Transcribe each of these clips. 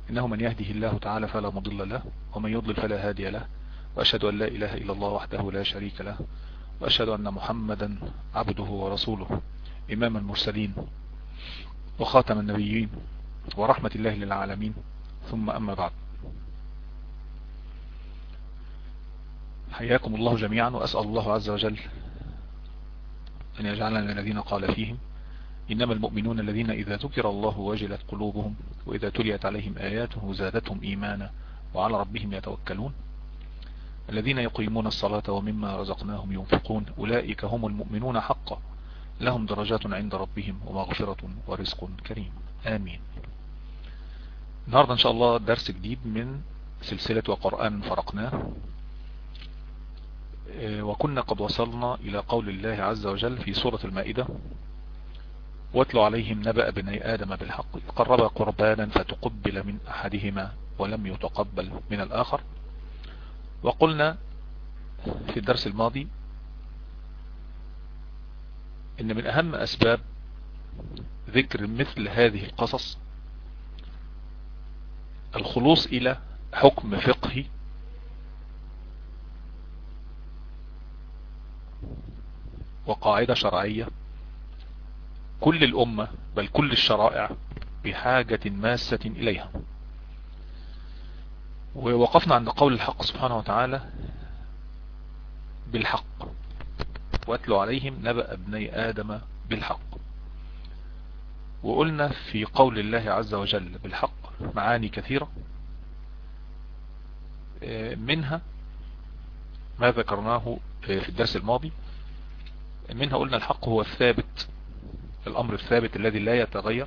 إنه من يهده الله تعالى فلا مضل له ومن يضلل فلا هادي له وأشهد أن لا إله إلا الله وحده لا شريك له وأشهد أن محمدا عبده ورسوله إمام المرسلين وخاتم النبيين ورحمة الله للعالمين ثم أما بعد حياكم الله جميعا وأسأل الله عز وجل أن يجعلنا من الذين قال فيهم إنما المؤمنون الذين إذا ذكر الله وجلت قلوبهم وإذا تليت عليهم آياته زادتهم إيمانا وعلى ربهم يتوكلون الذين يقيمون الصلاة ومما رزقناهم ينفقون أولئك هم المؤمنون حقا لهم درجات عند ربهم ومغفرة ورزق كريم آمين النهاردة إن شاء الله درس جديد من سلسلة وقرآن فرقناه وكنا قد وصلنا إلى قول الله عز وجل في سورة المائدة واتلوا عليهم نبأ بني آدم بالحق قرب قربانا فتقبل من أحدهما ولم يتقبل من الآخر وقلنا في الدرس الماضي إن من أهم أسباب ذكر مثل هذه القصص الخلوص إلى حكم فقهي وقاعدة شرعية كل الأمة بل كل الشرائع بحاجة ماسة إليها ووقفنا عند قول الحق سبحانه وتعالى بالحق واتلوا عليهم نبأ ابني آدم بالحق وقلنا في قول الله عز وجل بالحق معاني كثيرة منها ما ذكرناه في الدرس الماضي منها قلنا الحق هو الثابت الامر الثابت الذي لا يتغير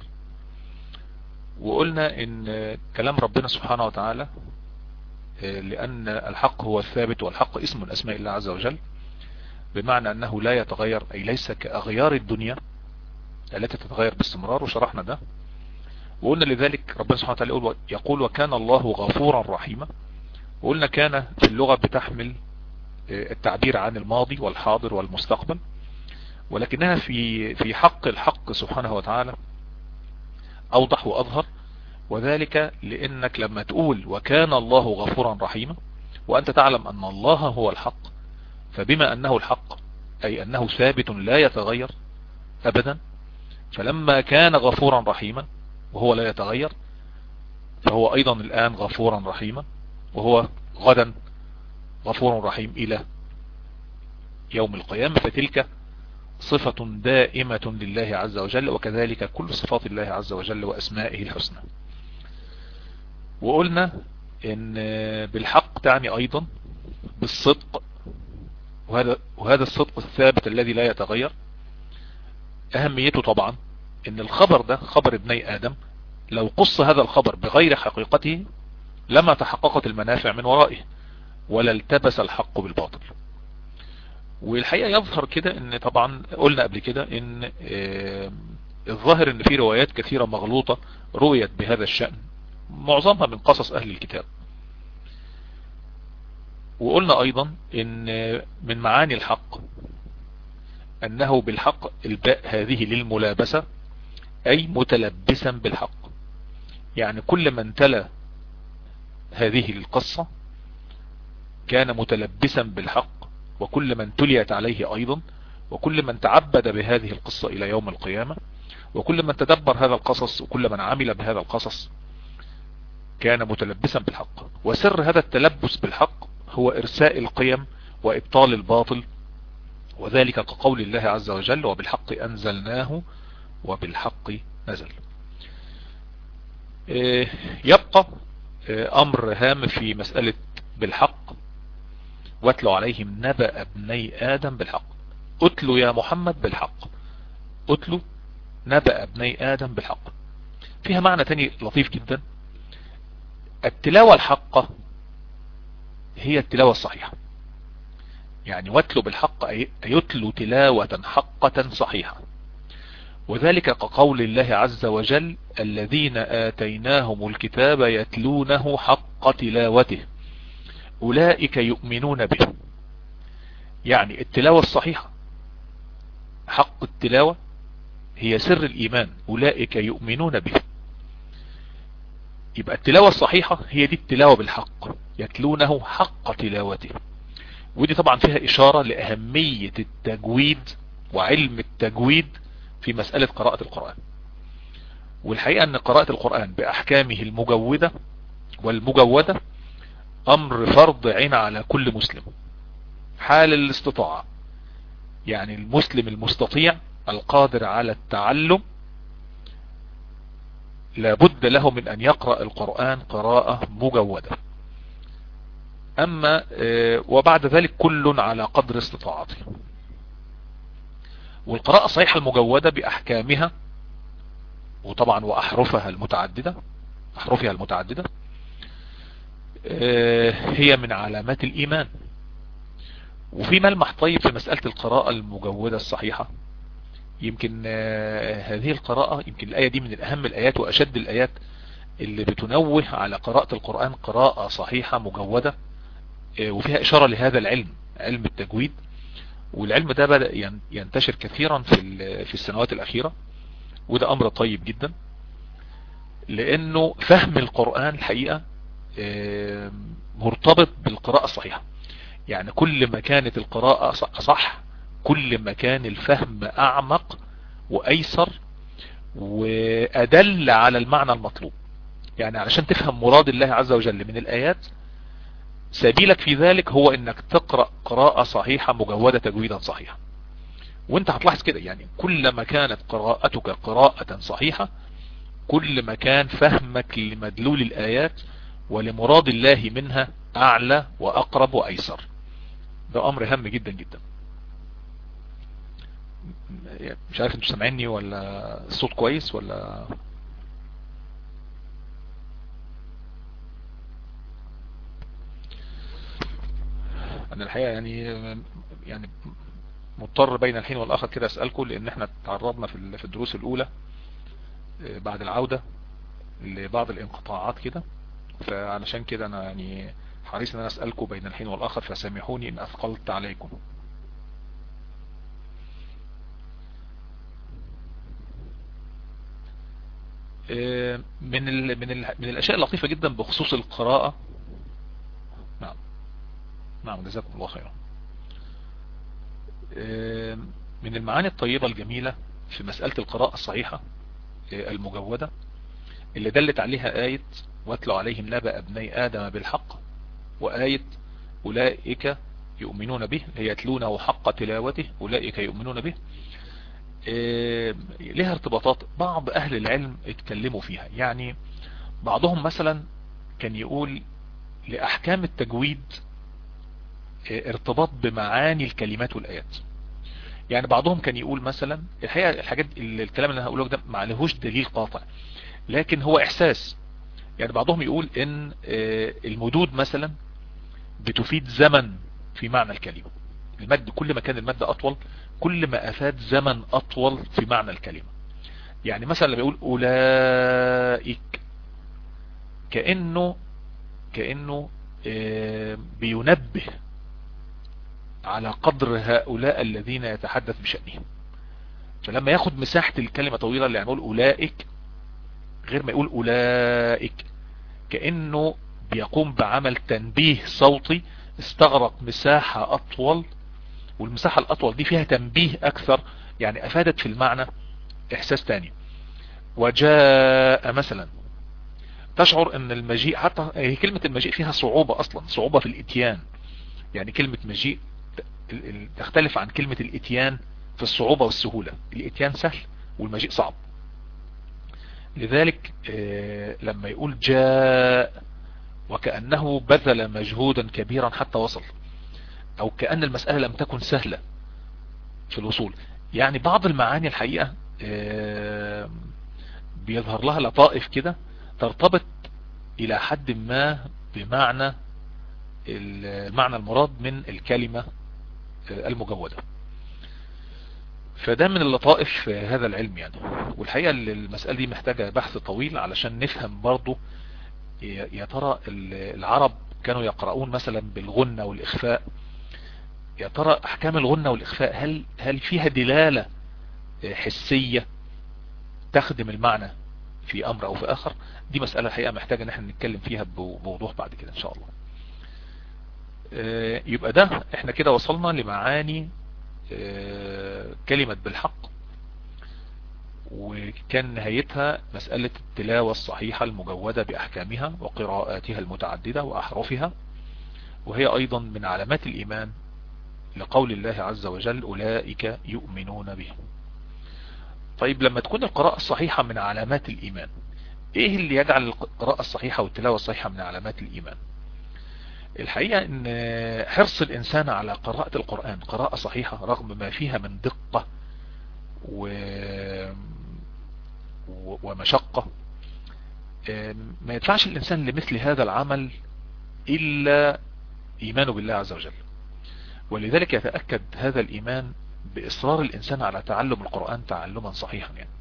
وقلنا ان كلام ربنا سبحانه وتعالى لان الحق هو الثابت والحق اسم من اسماء الله عز وجل بمعنى انه لا يتغير اي ليس كاغيار الدنيا التي تتغير باستمرار وشرحنا ده وقلنا لذلك ربنا سبحانه وتعالى يقول, يقول وكان الله غفورا رحيما وقلنا كان في اللغة بتحمل التعبير عن الماضي والحاضر والمستقبل ولكنها في في حق الحق سبحانه وتعالى اوضح واظهر وذلك لانك لما تقول وكان الله غفورا رحيما وانت تعلم ان الله هو الحق فبما انه الحق اي انه ثابت لا يتغير ابدا فلما كان غفورا رحيما وهو لا يتغير فهو ايضا الان غفورا رحيما وهو غدا غفور رحيم الى يوم القيامة فتلك صفة دائمة لله عز وجل وكذلك كل صفات الله عز وجل واسمائه الحسنى وقلنا ان بالحق تعني ايضا بالصدق وهذا, وهذا الصدق الثابت الذي لا يتغير اهميته طبعا ان الخبر ده خبر ابني ادم لو قص هذا الخبر بغير حقيقته لما تحققت المنافع من ورائه ولا التبس الحق بالباطل والحقيقة يظهر كده ان طبعا قلنا قبل كده ان الظاهر ان في روايات كثيرة مغلوطة رويت بهذا الشأن معظمها من قصص اهل الكتاب وقلنا ايضا ان من معاني الحق انه بالحق الباء هذه للملابسة اي متلبسا بالحق يعني كل من تلا هذه القصة كان متلبسا بالحق وكل من تليت عليه ايضا وكل من تعبد بهذه القصة الى يوم القيامة وكل من تدبر هذا القصص وكل من عمل بهذا القصص كان متلبسا بالحق وسر هذا التلبس بالحق هو ارساء القيم وابطال الباطل وذلك كقول الله عز وجل وبالحق انزلناه وبالحق نزل يبقى امر هام في مسألة بالحق واتلوا عليهم نبأ ابني آدم بالحق اتلوا يا محمد بالحق اتلوا نبأ ابني آدم بالحق فيها معنى تاني لطيف جدا التلاوة الحقة هي التلاوة الصحيحة يعني واتلوا بالحق أي يتلوا تلاوة حقة صحيحة وذلك كقول الله عز وجل الذين آتيناهم الكتاب يتلونه حق تلاوته أولئك يؤمنون به يعني التلاوة الصحيحة حق التلاوة هي سر الإيمان أولئك يؤمنون به يبقى التلاوة الصحيحة هي دي التلاوة بالحق يتلونه حق تلاوته ودي طبعا فيها اشارة لاهمية التجويد وعلم التجويد في مسألة قراءة القرآن والحقيقة ان قراءة القرآن باحكامه المجودة والمجودة امر فرض عين على كل مسلم حال الاستطاعة يعني المسلم المستطيع القادر على التعلم لابد له من ان يقرأ القرآن قراءة مجودة اما وبعد ذلك كل على قدر استطاعته والقراءة الصحيحة المجودة باحكامها وطبعا واحرفها المتعددة احرفها المتعددة هي من علامات الايمان وفي ملمح طيب في مسألة القراءة المجودة الصحيحة يمكن هذه القراءة يمكن الآية دي من أهم الآيات وأشد الآيات اللي بتنوه على قراءة القرآن قراءة صحيحة مجودة وفيها إشارة لهذا العلم علم التجويد والعلم ده بدأ ينتشر كثيرا في في السنوات الأخيرة وده أمر طيب جدا لأنه فهم القرآن الحقيقة مرتبط بالقراءة الصحيحة يعني كل ما كانت القراءة صح كل ما كان الفهم أعمق وأيسر وأدل على المعنى المطلوب يعني علشان تفهم مراد الله عز وجل من الآيات سبيلك في ذلك هو انك تقرأ قراءة صحيحة مجودة تجويدا صحيحا وانت هتلاحظ كده يعني كل ما كانت قراءتك قراءة صحيحة كل ما كان فهمك لمدلول الآيات ولمراد الله منها أعلى وأقرب وأيسر ده أمر هام جدا جدا مش عارف انتوا سامعيني ولا الصوت كويس ولا انا الحقيقة يعني يعني مضطر بين الحين والاخر كده اسألكم لان احنا تعرضنا في في الدروس الاولى بعد العودة لبعض الانقطاعات كده فعلشان كده انا يعني حريص ان انا اسألكم بين الحين والاخر فسامحوني ان اثقلت عليكم من ال من ال من الاشياء اللطيفة جدا بخصوص القراءة نعم نعم جزاكم الله خيرا من المعاني الطيبة الجميلة في مسألة القراءة الصحيحة المجودة اللي دلت عليها آية واتلوا عليهم نبأ ابني آدم بالحق وآية أولئك يؤمنون به هي يتلونه حق تلاوته أولئك يؤمنون به لها ارتباطات بعض أهل العلم اتكلموا فيها يعني بعضهم مثلا كان يقول لأحكام التجويد ارتباط بمعاني الكلمات والآيات يعني بعضهم كان يقول مثلا الحقيقة الحاجات الكلام اللي انا هقوله ده ما عليهوش دليل قاطع لكن هو احساس يعني بعضهم يقول ان المدود مثلا بتفيد زمن في معنى الكلمة المد كل ما كان المد اطول كل ما افاد زمن اطول في معنى الكلمة يعني مثلا لما يقول اولئك كأنه كأنه بينبه على قدر هؤلاء الذين يتحدث بشأنهم فلما ياخد مساحة الكلمة طويلة اللي يقول أولئك غير ما يقول أولئك كأنه بيقوم بعمل تنبيه صوتي استغرق مساحة أطول والمساحة الأطول دي فيها تنبيه أكثر يعني أفادت في المعنى إحساس تاني وجاء مثلا تشعر ان المجيء حتى هي كلمة المجيء فيها صعوبة اصلا صعوبة في الاتيان يعني كلمة مجيء تختلف عن كلمة الاتيان في الصعوبة والسهولة الاتيان سهل والمجيء صعب لذلك لما يقول جاء وكأنه بذل مجهودا كبيرا حتى وصل او كأن المسألة لم تكن سهلة في الوصول يعني بعض المعاني الحقيقة بيظهر لها لطائف كده ترتبط الى حد ما بمعنى المعنى المراد من الكلمة المجودة فده من اللطائف هذا العلم يعني والحقيقة المسألة دي محتاجة بحث طويل علشان نفهم برضو يا ترى العرب كانوا يقرؤون مثلا بالغنة والإخفاء يا ترى أحكام الغنة والإخفاء هل هل فيها دلالة حسية تخدم المعنى في امر او في اخر دي مسألة الحقيقة محتاجة ان احنا نتكلم فيها بوضوح بعد كده ان شاء الله يبقى ده احنا كده وصلنا لمعاني كلمة بالحق وكان نهايتها مسألة التلاوة الصحيحة المجودة بأحكامها وقراءاتها المتعددة وأحرفها وهي أيضا من علامات الإيمان لقول الله عز وجل أولئك يؤمنون به طيب لما تكون القراءة الصحيحة من علامات الإيمان إيه اللي يجعل القراءة الصحيحة والتلاوة الصحيحة من علامات الإيمان الحقيقة ان حرص الانسان على قراءة القرآن قراءة صحيحة رغم ما فيها من دقة و... ومشقة ما يدفعش الانسان لمثل هذا العمل الا ايمانه بالله عز وجل ولذلك يتأكد هذا الايمان باصرار الانسان على تعلم القرآن تعلما صحيحا يعني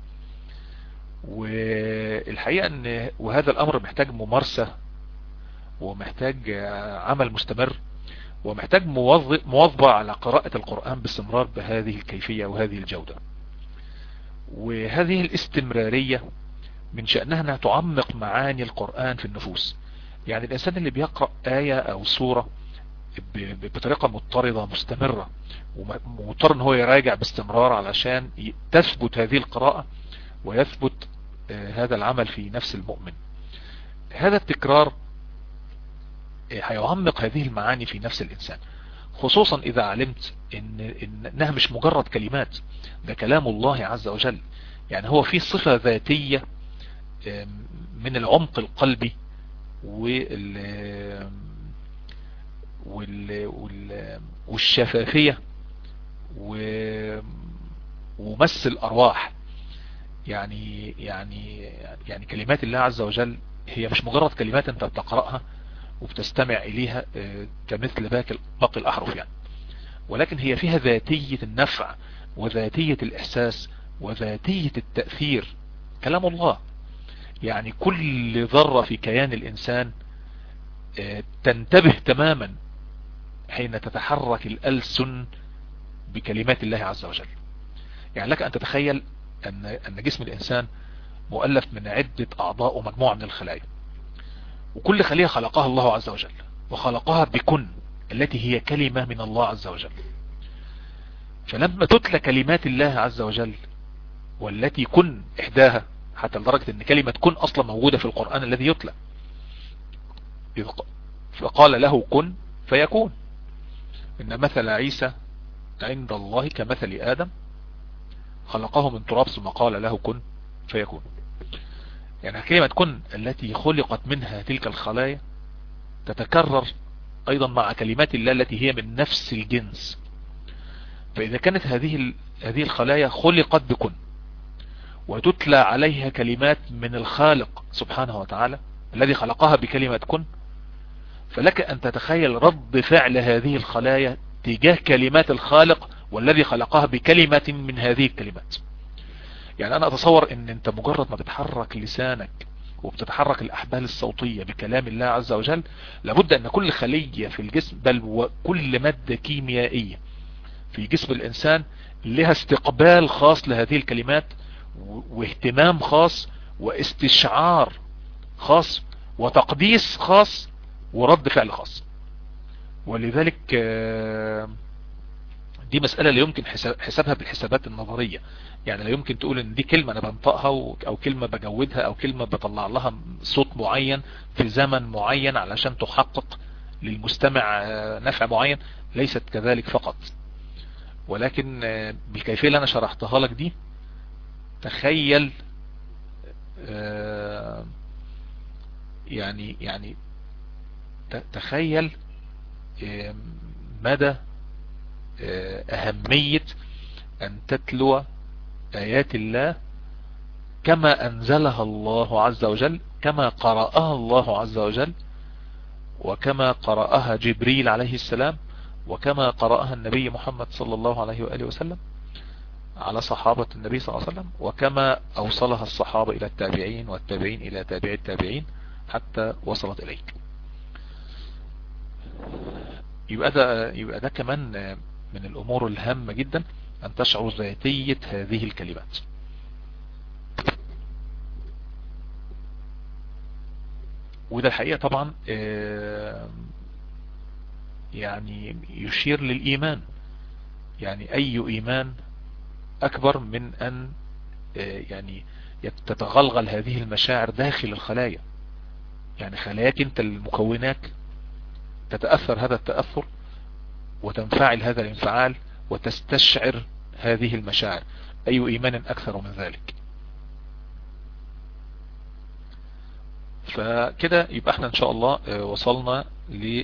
والحقيقة ان وهذا الامر محتاج ممارسة ومحتاج عمل مستمر ومحتاج مواظبة على قراءة القرآن باستمرار بهذه الكيفية وهذه الجودة وهذه الاستمرارية من شأنها أنها تعمق معاني القرآن في النفوس يعني الإنسان اللي بيقرأ آية أو سورة بطريقة مضطردة مستمرة ومضطر ان هو يراجع باستمرار علشان تثبت هذه القراءة ويثبت هذا العمل في نفس المؤمن هذا التكرار هيعمق هذه المعاني في نفس الإنسان خصوصا إذا علمت إن إنها مش مجرد كلمات ده كلام الله عز وجل يعني هو في صفة ذاتية من العمق القلبي وال وال والشفافية ومس الأرواح يعني يعني يعني كلمات الله عز وجل هي مش مجرد كلمات انت بتقرأها وبتستمع إليها كمثل باقي باقي الأحرف يعني ولكن هي فيها ذاتية النفع وذاتية الإحساس وذاتية التأثير كلام الله يعني كل ذرة في كيان الإنسان تنتبه تماما حين تتحرك الألسن بكلمات الله عز وجل يعني لك أن تتخيل أن, أن جسم الإنسان مؤلف من عدة أعضاء ومجموعة من الخلايا وكل خلية خلقها الله عز وجل وخلقها بكن التي هي كلمة من الله عز وجل فلما تتلى كلمات الله عز وجل والتي كن إحداها حتى لدرجة أن كلمة كن أصلا موجودة في القرآن الذي يتلى فقال له كن فيكون إن مثل عيسى عند الله كمثل آدم خلقه من تراب ثم قال له كن فيكون يعني كلمة كن التي خلقت منها تلك الخلايا تتكرر أيضا مع كلمات الله التي هي من نفس الجنس فإذا كانت هذه هذه الخلايا خلقت بكن وتتلى عليها كلمات من الخالق سبحانه وتعالى الذي خلقها بكلمة كن فلك أن تتخيل رد فعل هذه الخلايا تجاه كلمات الخالق والذي خلقها بكلمة من هذه الكلمات يعني أنا أتصور أن أنت مجرد ما بتحرك لسانك وبتتحرك الأحبال الصوتية بكلام الله عز وجل لابد أن كل خلية في الجسم بل وكل مادة كيميائية في جسم الإنسان لها استقبال خاص لهذه الكلمات واهتمام خاص واستشعار خاص وتقديس خاص ورد فعل خاص ولذلك دي مسألة لا يمكن حسابها بالحسابات النظرية يعني لا يمكن تقول ان دي كلمة انا بنطقها او كلمة بجودها او كلمة بطلع لها صوت معين في زمن معين علشان تحقق للمستمع نفع معين ليست كذلك فقط ولكن بالكيفية اللي انا شرحتها لك دي تخيل يعني يعني تخيل مدى أهمية أن تتلو آيات الله كما أنزلها الله عز وجل كما قرأها الله عز وجل وكما قرأها جبريل عليه السلام وكما قرأها النبي محمد صلى الله عليه وآله وسلم على صحابة النبي صلى الله عليه وسلم وكما أوصلها الصحابة إلى التابعين والتابعين إلى تابع التابعين حتى وصلت إليك يبقى ده, يبقى ده كمان من الأمور الهامة جدا أن تشعر ذاتية هذه الكلمات وده الحقيقة طبعا يعني يشير للإيمان يعني أي إيمان أكبر من أن يعني تتغلغل هذه المشاعر داخل الخلايا يعني خلاياك انت المكونات تتأثر هذا التأثر وتنفعل هذا الانفعال وتستشعر هذه المشاعر أي إيمان أكثر من ذلك فكده يبقى احنا ان شاء الله وصلنا ل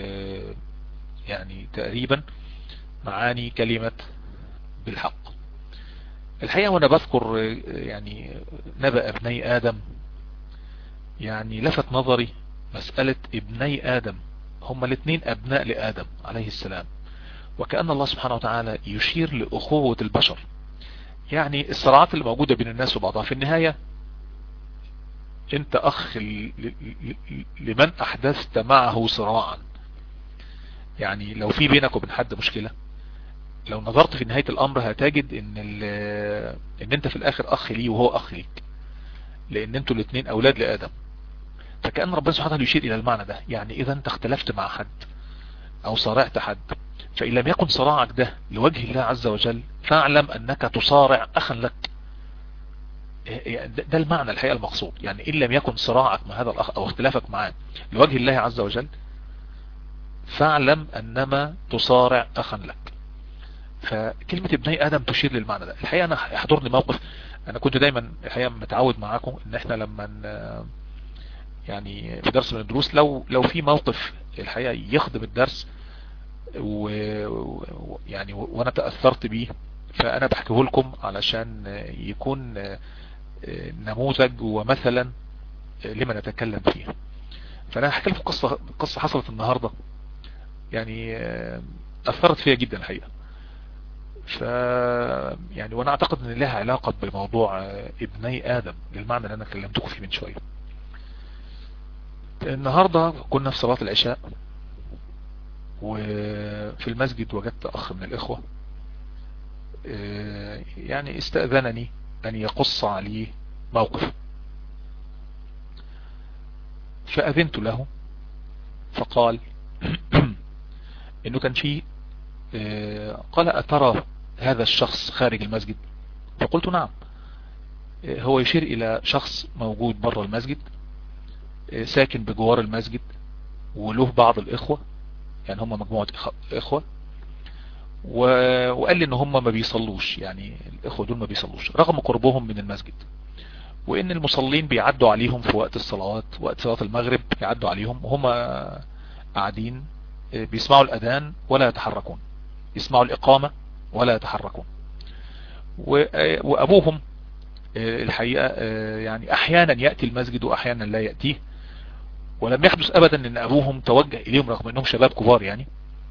يعني تقريبا معاني كلمة بالحق الحقيقة وانا بذكر يعني نبأ ابني ادم يعني لفت نظري مسألة ابني ادم هما الاثنين ابناء لادم عليه السلام وكأن الله سبحانه وتعالى يشير لأخوة البشر يعني الصراعات اللي موجودة بين الناس وبعضها في النهاية انت اخ لمن احدثت معه صراعا يعني لو في بينك وبين حد مشكلة لو نظرت في نهاية الامر هتجد ان ان انت في الاخر اخ ليه وهو اخ ليك لان انتوا الاثنين اولاد لادم فكأن ربنا سبحانه وتعالى يشير الى المعنى ده يعني اذا انت اختلفت مع حد او صارعت حد فان لم يكن صراعك ده لوجه الله عز وجل فاعلم انك تصارع اخا لك ده المعنى الحقيقة المقصود يعني إن لم يكن صراعك مع هذا الأخ أو اختلافك معاه لوجه الله عز وجل فاعلم أنما تصارع أخا لك فكلمة ابني آدم تشير للمعنى ده الحقيقة أنا يحضرني موقف أنا كنت دايما الحقيقة متعود معاكم إن إحنا لما يعني في درس من الدروس لو لو في موقف الحقيقة يخدم الدرس ويعني وأنا تأثرت بيه فأنا بحكيه لكم علشان يكون نموذج ومثلا لما نتكلم فيه فانا هحكي لكم قصة قصة حصلت النهاردة يعني اثرت فيها جدا الحقيقة ف يعني وانا اعتقد ان لها علاقة بموضوع ابني ادم للمعنى اللي انا كلمتكم فيه من شوية النهاردة كنا في صلاة العشاء وفي المسجد وجدت اخ من الاخوة يعني استأذنني أن يقص عليه موقف فأذنت له فقال انه كان في قال أترى هذا الشخص خارج المسجد فقلت نعم هو يشير إلى شخص موجود بره المسجد ساكن بجوار المسجد وله بعض الإخوة يعني هم مجموعة إخوة وقال لي ان هم ما بيصلوش يعني الاخوة دول ما بيصلوش رغم قربهم من المسجد وان المصلين بيعدوا عليهم في وقت الصلوات وقت صلاة المغرب بيعدوا عليهم وهم قاعدين بيسمعوا الاذان ولا يتحركون يسمعوا الاقامة ولا يتحركون وابوهم الحقيقة يعني احيانا يأتي المسجد واحيانا لا يأتيه ولم يحدث ابدا ان ابوهم توجه اليهم رغم انهم شباب كبار يعني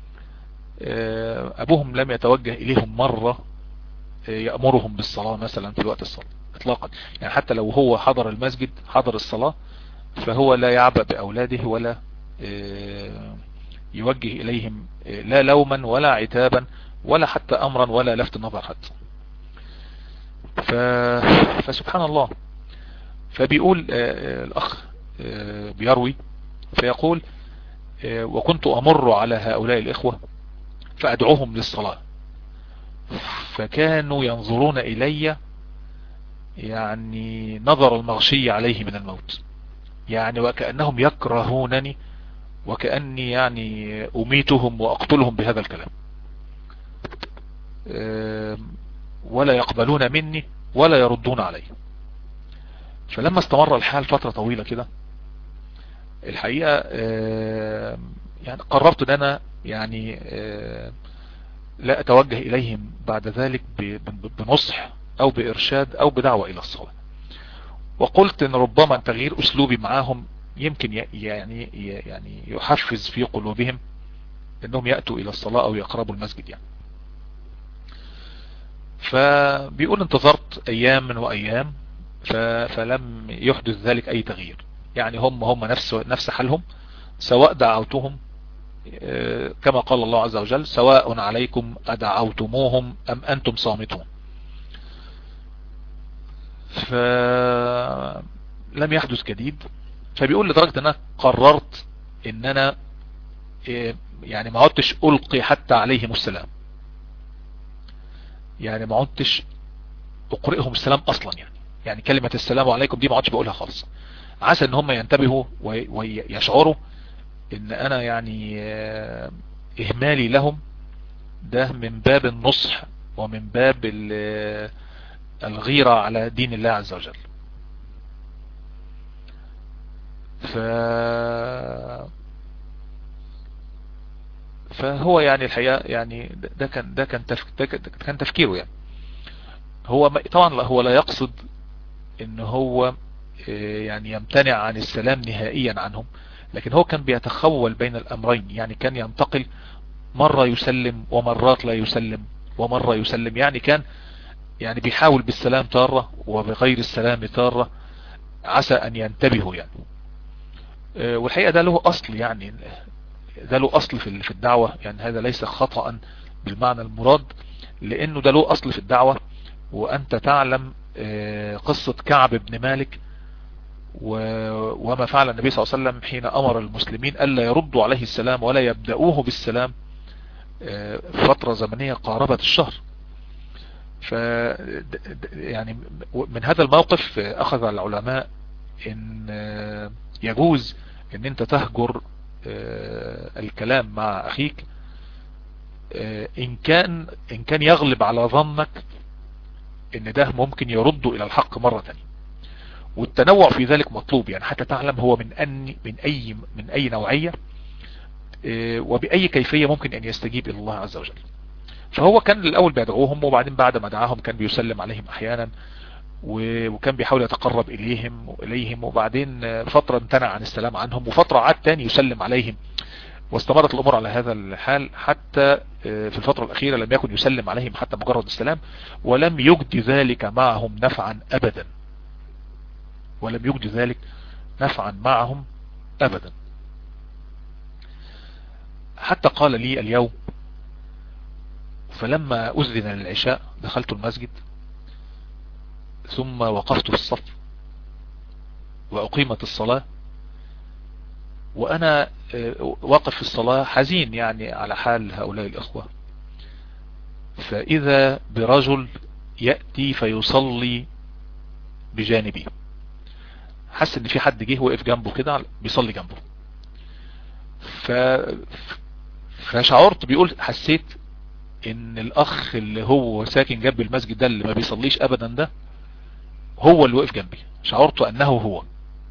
ابوهم لم يتوجه اليهم مرة يأمرهم بالصلاة مثلا في وقت الصلاة اطلاقا يعني حتى لو هو حضر المسجد حضر الصلاة فهو لا يعبأ بأولاده ولا يوجه إليهم لا لوما ولا عتابا ولا حتى أمرا ولا لفت نظر حتى ف... فسبحان الله فبيقول الأخ بيروي فيقول وكنت أمر على هؤلاء الإخوة فأدعوهم للصلاة فكانوا ينظرون إلي يعني نظر المغشي عليه من الموت يعني وكأنهم يكرهونني وكأني يعني أميتهم وأقتلهم بهذا الكلام ولا يقبلون مني ولا يردون علي فلما استمر الحال فترة طويلة كده الحقيقة يعني قررت ان انا يعني لا اتوجه اليهم بعد ذلك بنصح او بارشاد او بدعوة الى الصلاة وقلت ان ربما تغيير اسلوبي معاهم يمكن يعني يعني يحفز في قلوبهم انهم يأتوا الى الصلاة او يقربوا المسجد يعني فبيقول انتظرت ايام وايام فلم يحدث ذلك اي تغيير يعني هم هم نفس نفس حالهم سواء دعوتهم كما قال الله عز وجل سواء عليكم أدعوتموهم أم أنتم صامتون فلم يحدث جديد فبيقول لدرجة ان انا قررت ان انا إيه، يعني ما عدتش القي حتى عليهم السلام يعني ما عدتش اقرئهم السلام اصلا يعني يعني كلمة السلام عليكم دي ما عدتش بقولها خالص عسى ان هم ينتبهوا ويشعروا ان انا يعني آه، اهمالي لهم ده من باب النصح ومن باب الغيرة على دين الله عز وجل ف فهو يعني الحقيقة يعني ده كان ده كان ده كان تفكيره يعني هو طبعا هو لا يقصد ان هو آه، يعني يمتنع عن السلام نهائيا عنهم لكن هو كان بيتخول بين الامرين يعني كان ينتقل مرة يسلم ومرات لا يسلم ومرة يسلم يعني كان يعني بيحاول بالسلام تارة وبغير السلام تارة عسى ان ينتبهوا يعني آه، والحقيقة ده له اصل يعني ده له اصل في الدعوة يعني هذا ليس خطأ بالمعنى المراد لانه ده له اصل في الدعوة وانت تعلم آه، قصة كعب بن مالك وما فعل النبي صلى الله عليه وسلم حين امر المسلمين الا يردوا عليه السلام ولا يبدأوه بالسلام آه، فترة زمنية قاربت الشهر ف يعني من هذا الموقف اخذ العلماء ان آه، يجوز ان انت تهجر الكلام مع اخيك ان كان ان كان يغلب على ظنك ان ده ممكن يرد الى الحق مرة تانية والتنوع في ذلك مطلوب يعني حتى تعلم هو من أن من أي من أي نوعية آه، وبأي كيفية ممكن أن يستجيب إلى الله عز وجل فهو كان الأول بيدعوهم وبعدين بعد ما دعاهم كان بيسلم عليهم أحيانا وكان بيحاول يتقرب إليهم وإليهم وبعدين فترة امتنع عن السلام عنهم وفترة عاد تاني يسلم عليهم واستمرت الأمور على هذا الحال حتى آه، في الفترة الأخيرة لم يكن يسلم عليهم حتى مجرد السلام ولم يجد ذلك معهم نفعا أبدا ولم يجد ذلك نفعا معهم أبدا حتى قال لي اليوم فلما أذن للعشاء دخلت المسجد ثم وقفت في الصف وأقيمت الصلاة وأنا آه، واقف في الصلاة حزين يعني على حال هؤلاء الإخوة فإذا برجل يأتي فيصلي بجانبي حس ان في حد جه وقف جنبه كده بيصلي جنبه ف فشعرت بيقول حسيت ان الاخ اللي هو ساكن جنب المسجد ده اللي ما بيصليش ابدا ده هو اللي وقف جنبي شعرت انه هو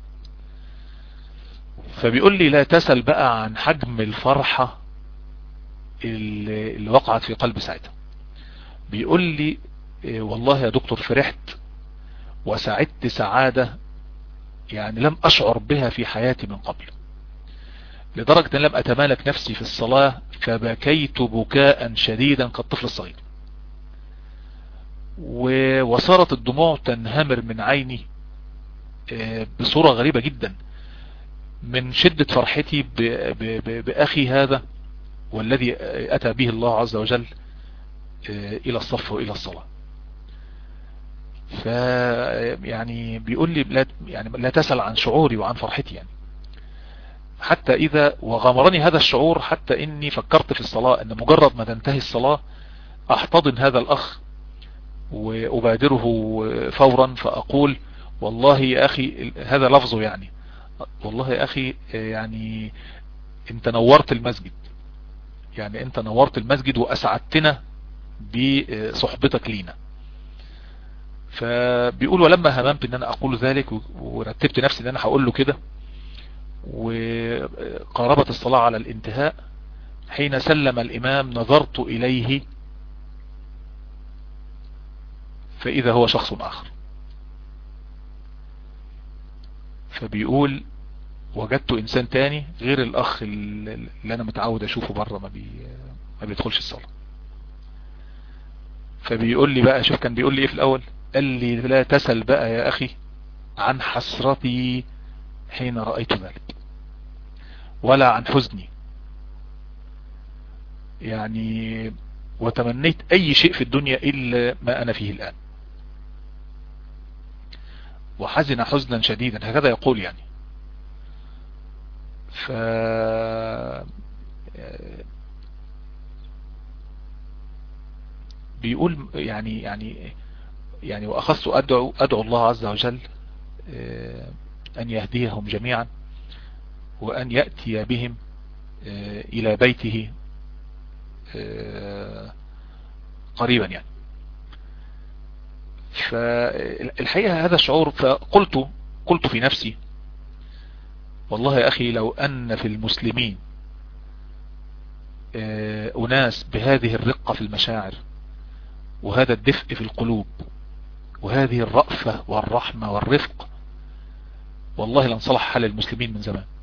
فبيقول لي لا تسل بقى عن حجم الفرحة اللي, اللي وقعت في قلبي ساعتها بيقول لي إيه، والله يا دكتور فرحت وسعدت سعادة يعني لم أشعر بها في حياتي من قبل لدرجة أن لم أتمالك نفسي في الصلاة فبكيت بكاء شديدا كالطفل الصغير وصارت الدموع تنهمر من عيني إيه، بصورة غريبة جدا من شدة فرحتي بأخي هذا والذي أتى به الله عز وجل آه، إلى الصف وإلى الصلاة ف يعني بيقول لي لا يعني لا تسأل عن شعوري وعن فرحتي يعني حتى إذا وغمرني هذا الشعور حتى إني فكرت في الصلاة أن مجرد ما تنتهي الصلاة أحتضن هذا الأخ وأبادره فورا فأقول والله يا أخي هذا لفظه يعني والله يا اخي يعني انت نورت المسجد يعني انت نورت المسجد واسعدتنا بصحبتك لينا فبيقول ولما هممت ان انا اقول ذلك ورتبت نفسي ان انا هقول له كده وقاربت الصلاة على الانتهاء حين سلم الامام نظرت اليه فاذا هو شخص اخر فبيقول وجدت انسان تاني غير الاخ اللي انا متعود اشوفه بره ما, بي ما بيدخلش الصلاة فبيقول لي بقى شوف كان بيقول لي ايه في الاول قال لي لا تسل بقى يا اخي عن حسرتي حين رأيت ذلك ولا عن حزني يعني وتمنيت اي شيء في الدنيا الا ما انا فيه الان وحزن حزنا شديدا هكذا يقول يعني ف بيقول يعني يعني يعني واخصت ادعو ادعو الله عز وجل ان يهديهم جميعا وان يأتي بهم الى بيته قريبا يعني فالحقيقة هذا الشعور فقلت قلت في نفسي والله يا أخي لو أن في المسلمين أناس بهذه الرقة في المشاعر وهذا الدفء في القلوب وهذه الرأفة والرحمة والرفق والله لانصلح حال المسلمين من زمان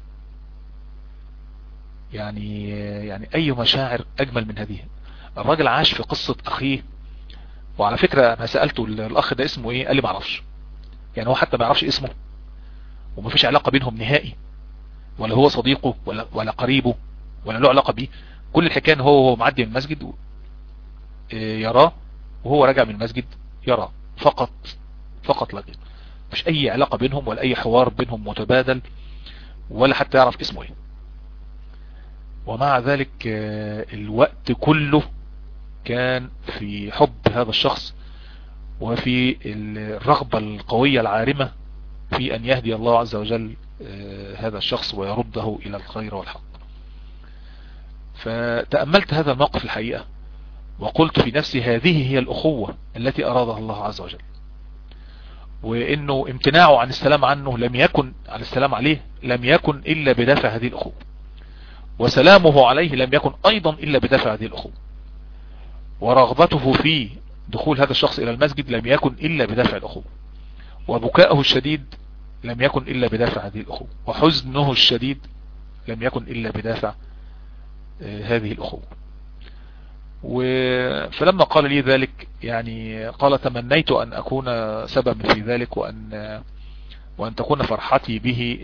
يعني يعني أي مشاعر أجمل من هذه الراجل عاش في قصة أخيه وعلى فكرة انا سألته الاخ ده اسمه ايه قال لي معرفش يعني هو حتى ما يعرفش اسمه ومفيش علاقة بينهم نهائي ولا هو صديقه ولا, ولا قريبه ولا له علاقة بيه كل الحكاية ان هو وهو معدي من المسجد يراه وهو راجع من المسجد يراه فقط فقط لا مش اي علاقة بينهم ولا اي حوار بينهم متبادل ولا حتى يعرف اسمه ايه ومع ذلك الوقت كله كان في حب هذا الشخص وفي الرغبة القوية العارمة في أن يهدي الله عز وجل هذا الشخص ويرده إلى الخير والحق فتأملت هذا الموقف الحقيقة وقلت في نفسي هذه هي الأخوة التي أرادها الله عز وجل وإنه امتناعه عن السلام عنه لم يكن عن السلام عليه لم يكن إلا بدافع هذه الأخوة وسلامه عليه لم يكن أيضا إلا بدافع هذه الأخوة ورغبته في دخول هذا الشخص إلى المسجد لم يكن إلا بدافع الأخوة وبكاءه الشديد لم يكن إلا بدافع هذه الأخوة وحزنه الشديد لم يكن إلا بدافع هذه الأخوة فلما قال لي ذلك يعني قال تمنيت أن أكون سببا في ذلك وأن وأن تكون فرحتي به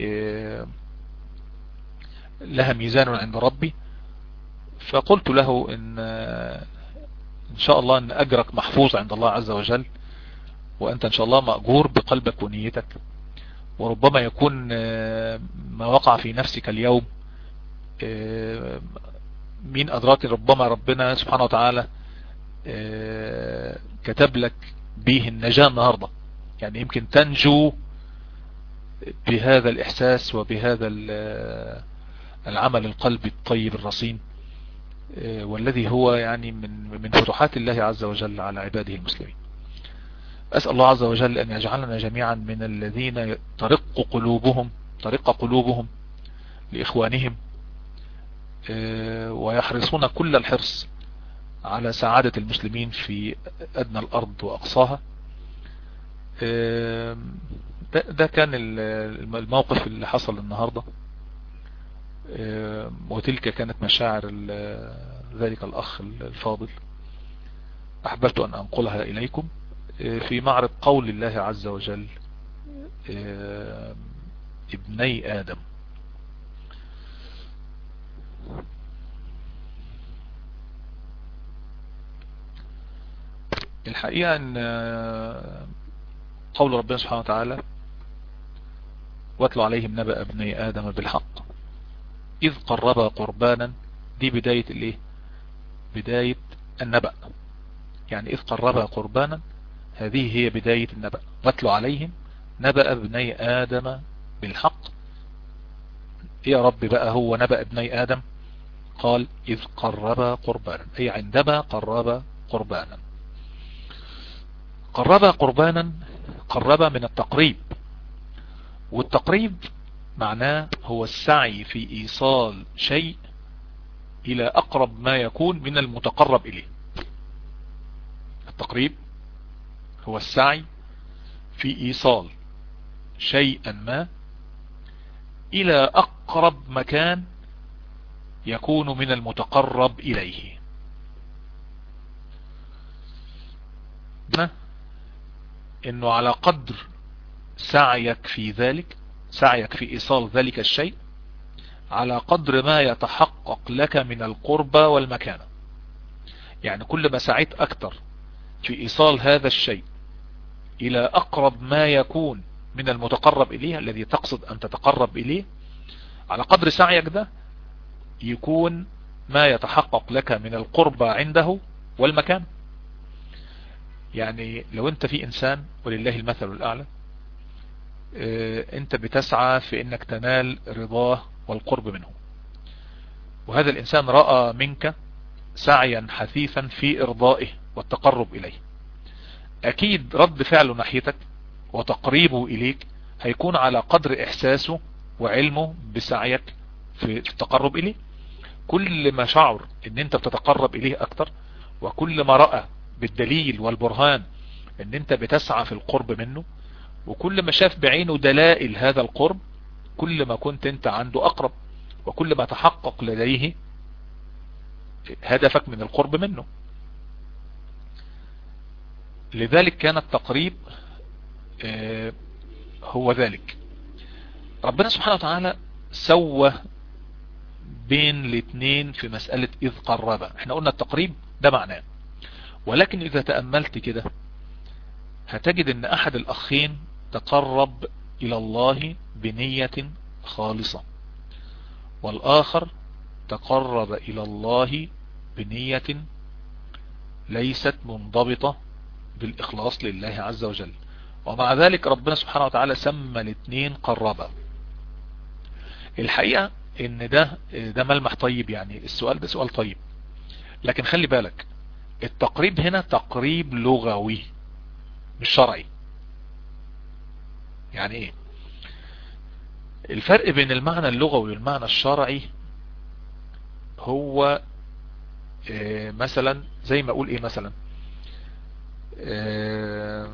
لها ميزان عند ربي فقلت له إن إن شاء الله أن أجرك محفوظ عند الله عز وجل وأنت إن شاء الله مأجور بقلبك ونيتك وربما يكون ما وقع في نفسك اليوم مين أدراك ربما ربنا سبحانه وتعالى كتب لك به النجاة النهاردة يعني يمكن تنجو بهذا الإحساس وبهذا العمل القلبي الطيب الرصين والذي هو يعني من من فتوحات الله عز وجل على عباده المسلمين أسأل الله عز وجل أن يجعلنا جميعا من الذين ترق قلوبهم ترق قلوبهم لإخوانهم ويحرصون كل الحرص على سعادة المسلمين في أدنى الأرض وأقصاها ده كان الموقف اللي حصل النهاردة وتلك كانت مشاعر ذلك الأخ الفاضل أحببت أن أنقلها إليكم في معرض قول الله عز وجل ابني آدم الحقيقة أن قول ربنا سبحانه وتعالى واتلو عليهم نبأ ابني آدم بالحق إذ قربا قربانا دي بداية الايه بداية النبأ يعني إذ قربا قربانا هذه هي بداية النبأ واتلو عليهم نبأ ابني آدم بالحق يا رب بقى هو نبأ ابني آدم قال إذ قربا قربانا أي عندما قربا قربانا قربا قربانا قربا من التقريب والتقريب معناه هو السعي في إيصال شيء إلى أقرب ما يكون من المتقرب إليه التقريب هو السعي في إيصال شيئا ما إلى أقرب مكان يكون من المتقرب إليه إنه على قدر سعيك في ذلك سعيك في إيصال ذلك الشيء على قدر ما يتحقق لك من القربة والمكانة يعني كل ما سعيت أكثر في إيصال هذا الشيء إلى أقرب ما يكون من المتقرب إليه الذي تقصد أن تتقرب إليه على قدر سعيك ده يكون ما يتحقق لك من القربة عنده والمكان يعني لو انت في انسان ولله المثل الاعلى اه انت بتسعى في انك تنال رضاه والقرب منه وهذا الانسان رأى منك سعيا حثيثا في ارضائه والتقرب اليه اكيد رد فعله ناحيتك وتقريبه اليك هيكون على قدر احساسه وعلمه بسعيك في التقرب اليه كل ما شعر ان انت بتتقرب اليه اكتر وكل ما رأى بالدليل والبرهان ان انت بتسعى في القرب منه وكل ما شاف بعينه دلائل هذا القرب كل ما كنت انت عنده اقرب وكل ما تحقق لديه هدفك من القرب منه لذلك كان التقريب هو ذلك ربنا سبحانه وتعالى سوى بين الاثنين في مسألة إذ قربا احنا قلنا التقريب ده معناه ولكن إذا تأملت كده هتجد أن أحد الأخين تقرب إلى الله بنية خالصة والآخر تقرب إلى الله بنية ليست منضبطة بالإخلاص لله عز وجل ومع ذلك ربنا سبحانه وتعالى سمى الاثنين قربا الحقيقة ان ده ده ملمح طيب يعني السؤال ده سؤال طيب لكن خلي بالك التقريب هنا تقريب لغوي مش شرعي يعني ايه الفرق بين المعنى اللغوي والمعنى الشرعي هو إيه مثلا زي ما اقول ايه مثلا إيه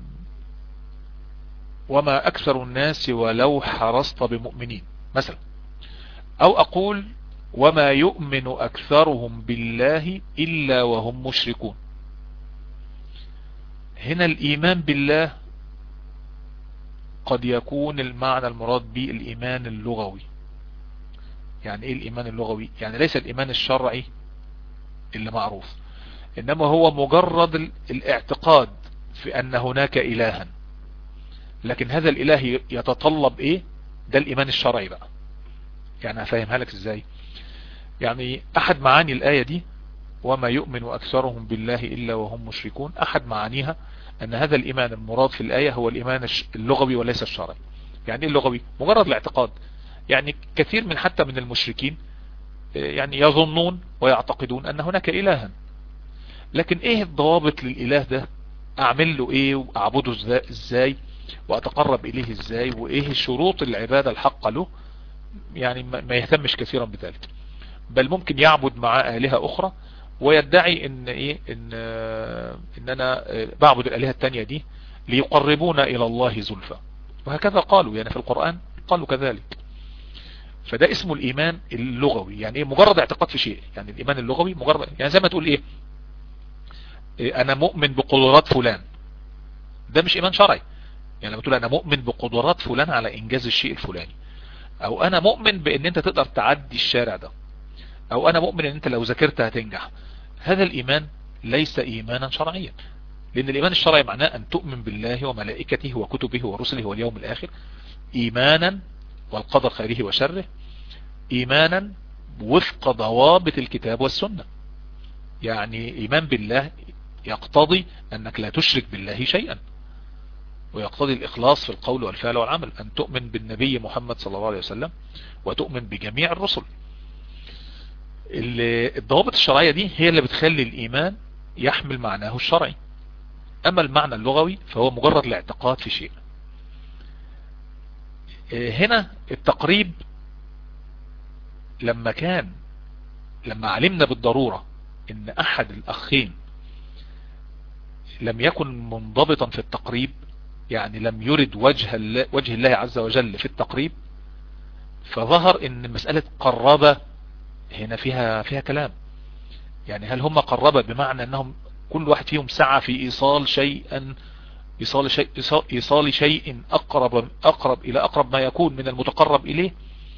وما اكثر الناس ولو حرصت بمؤمنين مثلا او اقول وما يؤمن اكثرهم بالله الا وهم مشركون هنا الايمان بالله قد يكون المعنى المراد به الايمان اللغوي يعني ايه الايمان اللغوي يعني ليس الايمان الشرعي اللي معروف انما هو مجرد الاعتقاد في ان هناك الها لكن هذا الاله يتطلب ايه ده الايمان الشرعي بقى يعني هفهمها لك ازاي يعني احد معاني الاية دي وما يؤمن اكثرهم بالله الا وهم مشركون احد معانيها ان هذا الايمان المراد في الاية هو الايمان اللغوي وليس الشرعي يعني ايه اللغوي مجرد الاعتقاد يعني كثير من حتى من المشركين يعني يظنون ويعتقدون ان هناك الها لكن ايه الضوابط للاله ده اعمل له ايه واعبده ازاي واتقرب اليه ازاي وايه شروط العبادة الحقة له يعني ما يهتمش كثيرا بذلك بل ممكن يعبد مع آلهة أخرى ويدعي ان ايه ان ان انا بعبد الآلهة التانية دي ليقربونا الى الله زلفى وهكذا قالوا يعني في القرآن قالوا كذلك فده اسمه الايمان اللغوي يعني ايه مجرد اعتقاد في شيء يعني الايمان اللغوي مجرد يعني زي ما تقول ايه, إيه انا مؤمن بقدرات فلان ده مش ايمان شرعي يعني لما تقول انا مؤمن بقدرات فلان على انجاز الشيء الفلاني او انا مؤمن بان انت تقدر تعدي الشارع ده او انا مؤمن ان انت لو ذاكرت هتنجح هذا الايمان ليس ايمانا شرعيا لان الايمان الشرعي معناه ان تؤمن بالله وملائكته وكتبه ورسله واليوم الاخر ايمانا والقدر خيره وشره ايمانا وفق ضوابط الكتاب والسنة يعني ايمان بالله يقتضي انك لا تشرك بالله شيئا ويقتضي الإخلاص في القول والفعل والعمل أن تؤمن بالنبي محمد صلى الله عليه وسلم وتؤمن بجميع الرسل الضوابط الشرعية دي هي اللي بتخلي الإيمان يحمل معناه الشرعي أما المعنى اللغوي فهو مجرد الاعتقاد في شيء هنا التقريب لما كان لما علمنا بالضرورة ان احد الاخين لم يكن منضبطا في التقريب يعني لم يرد وجه الله, وجه الله عز وجل في التقريب فظهر ان مسألة قربة هنا فيها فيها كلام يعني هل هم قربة بمعنى انهم كل واحد فيهم سعى في ايصال شيئا ايصال شيء ايصال شيء اقرب اقرب الى اقرب ما يكون من المتقرب اليه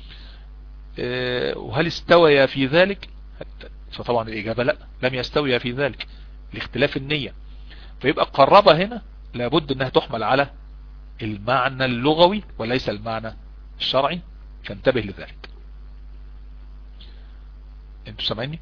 وهل استوي في ذلك فطبعا الاجابة لا لم يستوي في ذلك لاختلاف النية فيبقى قربة هنا لابد انها تحمل على المعنى اللغوي وليس المعنى الشرعي فانتبه لذلك انتوا سامعيني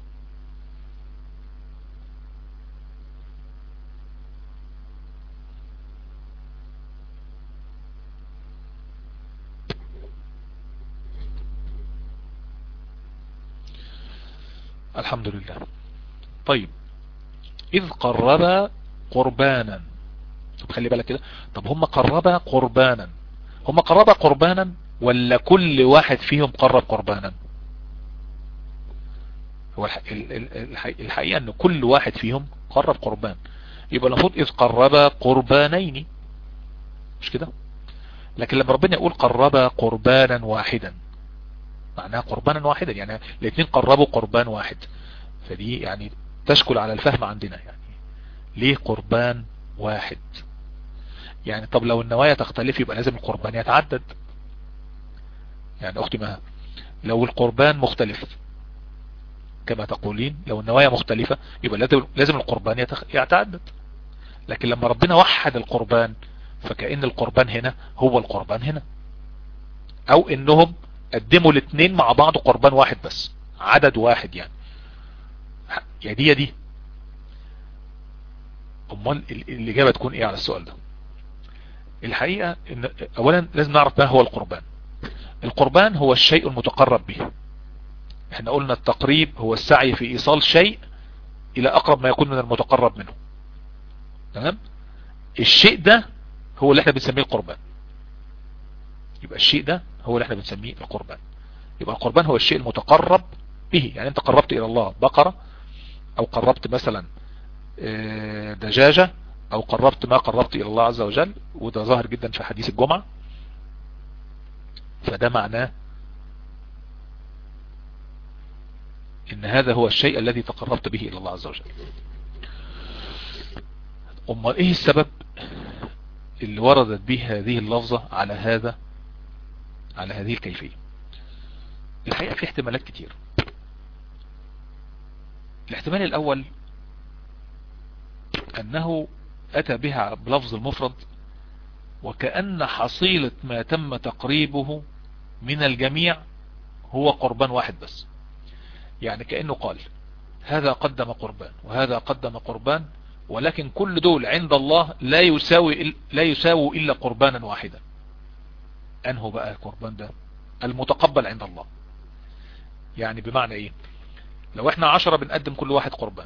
الحمد لله طيب إذ قرب قربانا طب خلي بالك كده طب هم قرب قربانا هم قرب قربانا ولا كل واحد فيهم قرب قربانا هو الحقيقة ان كل واحد فيهم قرب قربان يبقى المفروض اذ قرب قربانين مش كده لكن لما ربنا يقول قرب قربانا واحدا معناها قربانا واحدا يعني الاثنين قربوا قربان واحد فدي يعني تشكل على الفهم عندنا يعني ليه قربان واحد يعني طب لو النوايا تختلف يبقى لازم القربان يتعدد يعني اختي ما لو القربان مختلف كما تقولين لو النوايا مختلفة يبقى لازم القربان يتعدد لكن لما ربنا وحد القربان فكأن القربان هنا هو القربان هنا او انهم قدموا الاثنين مع بعض قربان واحد بس عدد واحد يعني يا دي يا دي امال الاجابة تكون ايه على السؤال ده الحقيقة إن اولا لازم نعرف ما هو القربان القربان هو الشيء المتقرب به احنا قلنا التقريب هو السعي في ايصال شيء الى اقرب ما يكون من المتقرب منه تمام الشيء ده هو اللي احنا بنسميه القربان يبقى الشيء ده هو اللي احنا بنسميه القربان يبقى القربان هو الشيء المتقرب به يعني انت قربت الى الله بقرة او قربت مثلا دجاجة او قربت ما قربت الى الله عز وجل وده ظاهر جدا في حديث الجمعة فده معناه ان هذا هو الشيء الذي تقربت به الى الله عز وجل امال ايه السبب اللي وردت به هذه اللفظة على هذا على هذه الكيفية الحقيقة في احتمالات كتير الاحتمال الاول انه اتى بها بلفظ المفرد وكأن حصيلة ما تم تقريبه من الجميع هو قربان واحد بس يعني كأنه قال هذا قدم قربان وهذا قدم قربان ولكن كل دول عند الله لا يساوي لا يساوي إلا قربانا واحدا أنه بقى القربان ده المتقبل عند الله يعني بمعنى ايه لو احنا عشرة بنقدم كل واحد قربان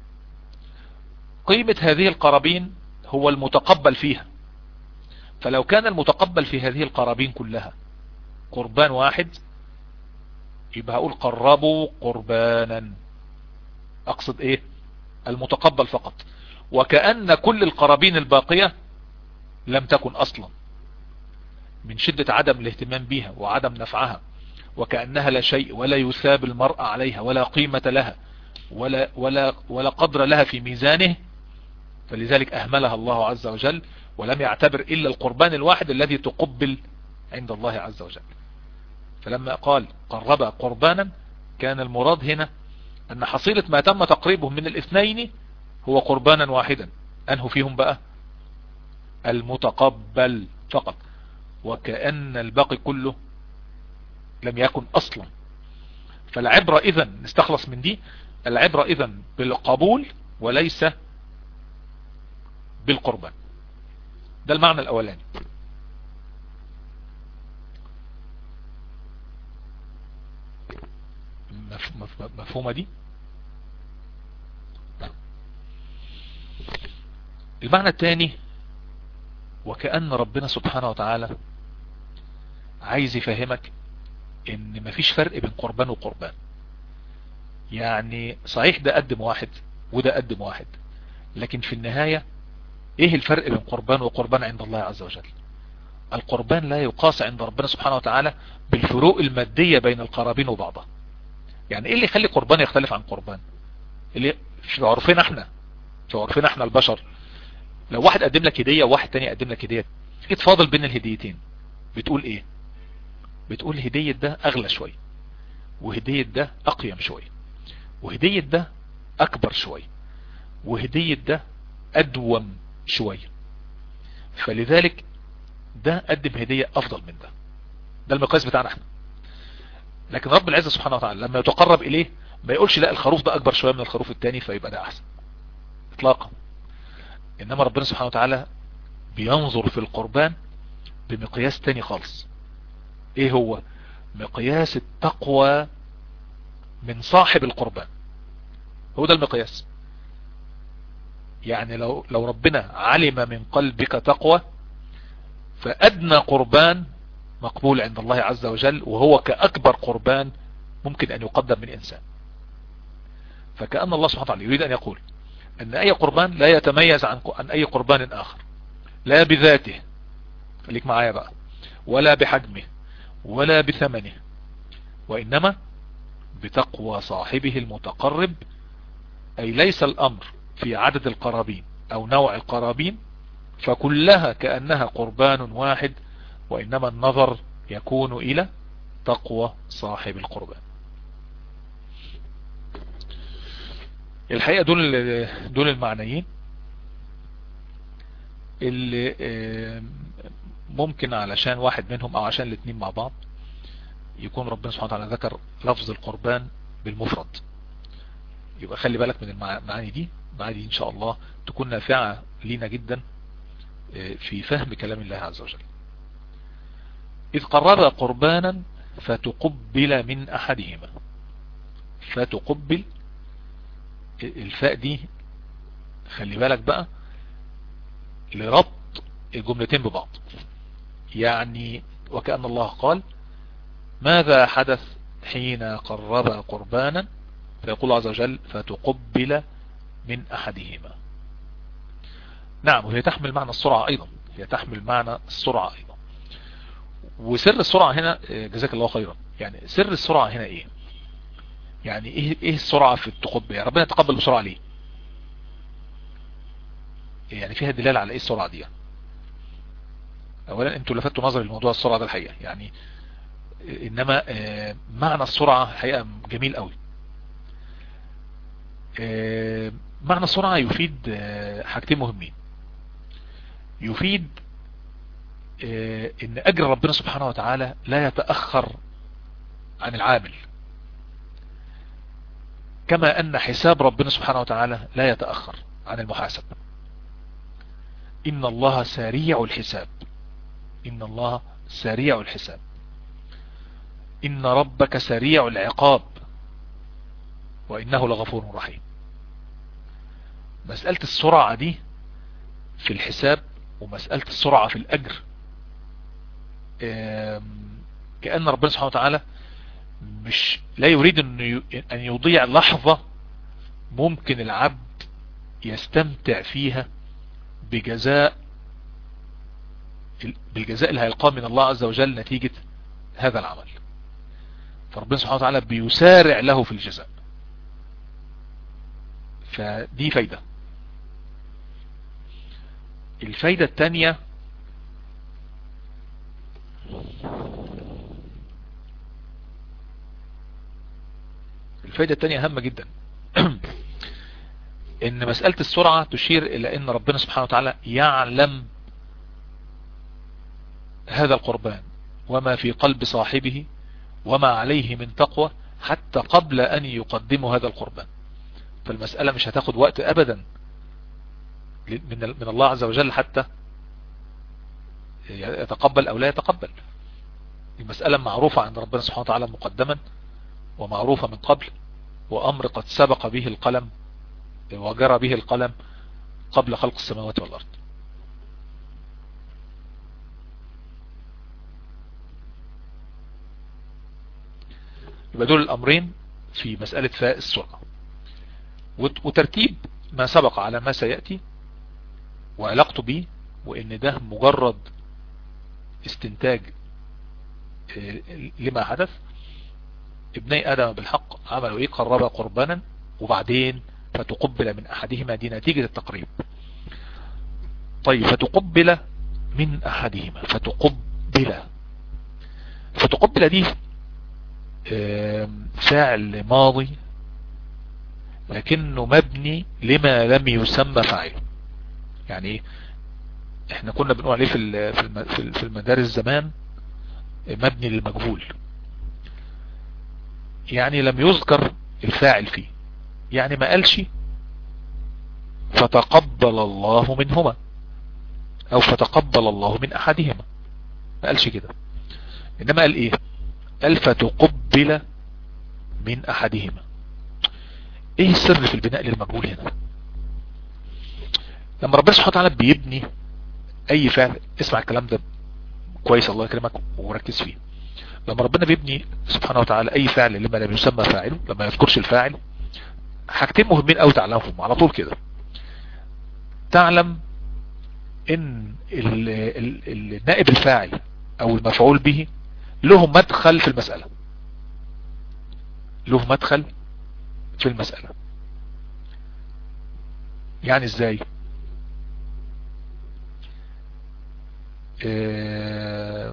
قيمة هذه القرابين هو المتقبل فيها فلو كان المتقبل في هذه القرابين كلها قربان واحد يبقى هقول قربوا قربانا اقصد ايه المتقبل فقط وكأن كل القرابين الباقية لم تكن اصلا من شدة عدم الاهتمام بها وعدم نفعها وكأنها لا شيء ولا يثاب المرء عليها ولا قيمة لها ولا, ولا, ولا قدر لها في ميزانه فلذلك أهملها الله عز وجل ولم يعتبر إلا القربان الواحد الذي تقبل عند الله عز وجل فلما قال قرب قربانا كان المراد هنا أن حصيلة ما تم تقريبه من الاثنين هو قربانا واحدا أنه فيهم بقى المتقبل فقط وكأن الباقي كله لم يكن أصلا فالعبرة إذا نستخلص من دي العبرة إذا بالقبول وليس بالقربان ده المعنى الأولاني مفهومة دي المعنى الثاني وكأن ربنا سبحانه وتعالى عايز يفهمك ان مفيش فرق بين قربان وقربان يعني صحيح ده قدم واحد وده قدم واحد لكن في النهاية ايه الفرق بين قربان وقربان عند الله عز وجل القربان لا يقاس عند ربنا سبحانه وتعالى بالفروق المادية بين القرابين وبعضها يعني ايه اللي يخلي قربان يختلف عن قربان اللي في عرفنا احنا في عرفنا احنا البشر لو واحد قدم لك هدية وواحد تاني قدم لك هدية اتفاضل بين الهديتين بتقول ايه بتقول هدية ده اغلى شوي وهدية ده اقيم شوي وهدية ده اكبر شوي وهدية ده ادوم شوي فلذلك ده قدم هدية افضل من ده ده المقياس بتاعنا احنا لكن رب العزة سبحانه وتعالى لما يتقرب اليه ما يقولش لا الخروف ده اكبر شوية من الخروف التاني فيبقى ده احسن اطلاقا انما ربنا سبحانه وتعالى بينظر في القربان بمقياس تاني خالص ايه هو مقياس التقوى من صاحب القربان هو ده المقياس يعني لو, لو ربنا علم من قلبك تقوى فأدنى قربان مقبول عند الله عز وجل وهو كأكبر قربان ممكن أن يقدم من إنسان فكأن الله سبحانه وتعالى يريد أن يقول أن أي قربان لا يتميز عن عن أي قربان آخر لا بذاته خليك معايا بقى ولا بحجمه ولا بثمنه وإنما بتقوى صاحبه المتقرب أي ليس الأمر في عدد القرابين أو نوع القرابين فكلها كأنها قربان واحد وإنما النظر يكون إلى تقوى صاحب القربان الحقيقة دول دول المعنيين اللي ممكن علشان واحد منهم او عشان الاثنين مع بعض يكون ربنا سبحانه وتعالى ذكر لفظ القربان بالمفرد يبقى خلي بالك من المعاني دي المعاني دي ان شاء الله تكون نافعة لينا جدا في فهم كلام الله عز وجل إذ قرب قربانا فتقبل من أحدهما فتقبل الفاء دي خلي بالك بقى لربط الجملتين ببعض يعني وكأن الله قال ماذا حدث حين قرب قربانا فيقول عز وجل فتقبل من أحدهما نعم وهي تحمل معنى السرعة أيضا هي تحمل معنى السرعة أيضا وسر السرعة هنا جزاك الله خيرا يعني سر السرعة هنا ايه يعني ايه, إيه السرعة في التقبل يعني ربنا يتقبل بسرعة ليه يعني فيها دلالة على ايه السرعة دي اولا انتوا لفتوا نظري لموضوع السرعة ده الحقيقة يعني انما معنى السرعة الحقيقة جميل قوي معنى السرعة يفيد حاجتين مهمين يفيد ان اجر ربنا سبحانه وتعالى لا يتأخر عن العامل كما ان حساب ربنا سبحانه وتعالى لا يتأخر عن المحاسب ان الله سريع الحساب ان الله سريع الحساب ان ربك سريع العقاب وانه لغفور رحيم مسألة السرعة دي في الحساب ومسألة السرعة في الأجر كأن ربنا سبحانه وتعالى مش لا يريد أن يضيع لحظة ممكن العبد يستمتع فيها بجزاء بالجزاء اللي هيلقاه من الله عز وجل نتيجة هذا العمل فربنا سبحانه وتعالى بيسارع له في الجزاء فدي فايدة الفايدة الثانية الفايدة الثانية هامة جدا ان مسألة السرعة تشير الى ان ربنا سبحانه وتعالى يعلم هذا القربان وما في قلب صاحبه وما عليه من تقوى حتى قبل ان يقدموا هذا القربان فالمسألة مش هتاخد وقت ابدا من من الله عز وجل حتى يتقبل او لا يتقبل المسألة معروفة عند ربنا سبحانه وتعالى مقدما ومعروفة من قبل وأمر قد سبق به القلم وجرى به القلم قبل خلق السماوات والأرض يبقى دول الأمرين في مسألة فاء السرعة وترتيب ما سبق على ما سيأتي وعلاقته به وإن ده مجرد استنتاج لما حدث ابني آدم بالحق عملوا ايه قربا قربانا وبعدين فتقبل من احدهما دي نتيجة التقريب طيب فتقبل من احدهما فتقبل فتقبل دي فعل ماضي لكنه مبني لما لم يسمى فاعله يعني ايه احنا كنا بنقول عليه في في المدارس زمان مبني للمجهول يعني لم يذكر الفاعل فيه يعني ما قالش فتقبل الله منهما او فتقبل الله من احدهما ما قالش كده انما قال ايه قال فتقبل من احدهما ايه السر في البناء للمجهول هنا لما ربنا سبحانه وتعالى بيبني اي فعل اسمع الكلام ده كويس الله يكرمك وركز فيه لما ربنا بيبني سبحانه وتعالى اي فعل لما لم يسمى فاعله لما يذكرش الفاعل حاجتين مهمين قوي تعلمهم على طول كده تعلم ان النائب الفاعل او المفعول به له مدخل في المسألة له مدخل في المسألة يعني ازاي اه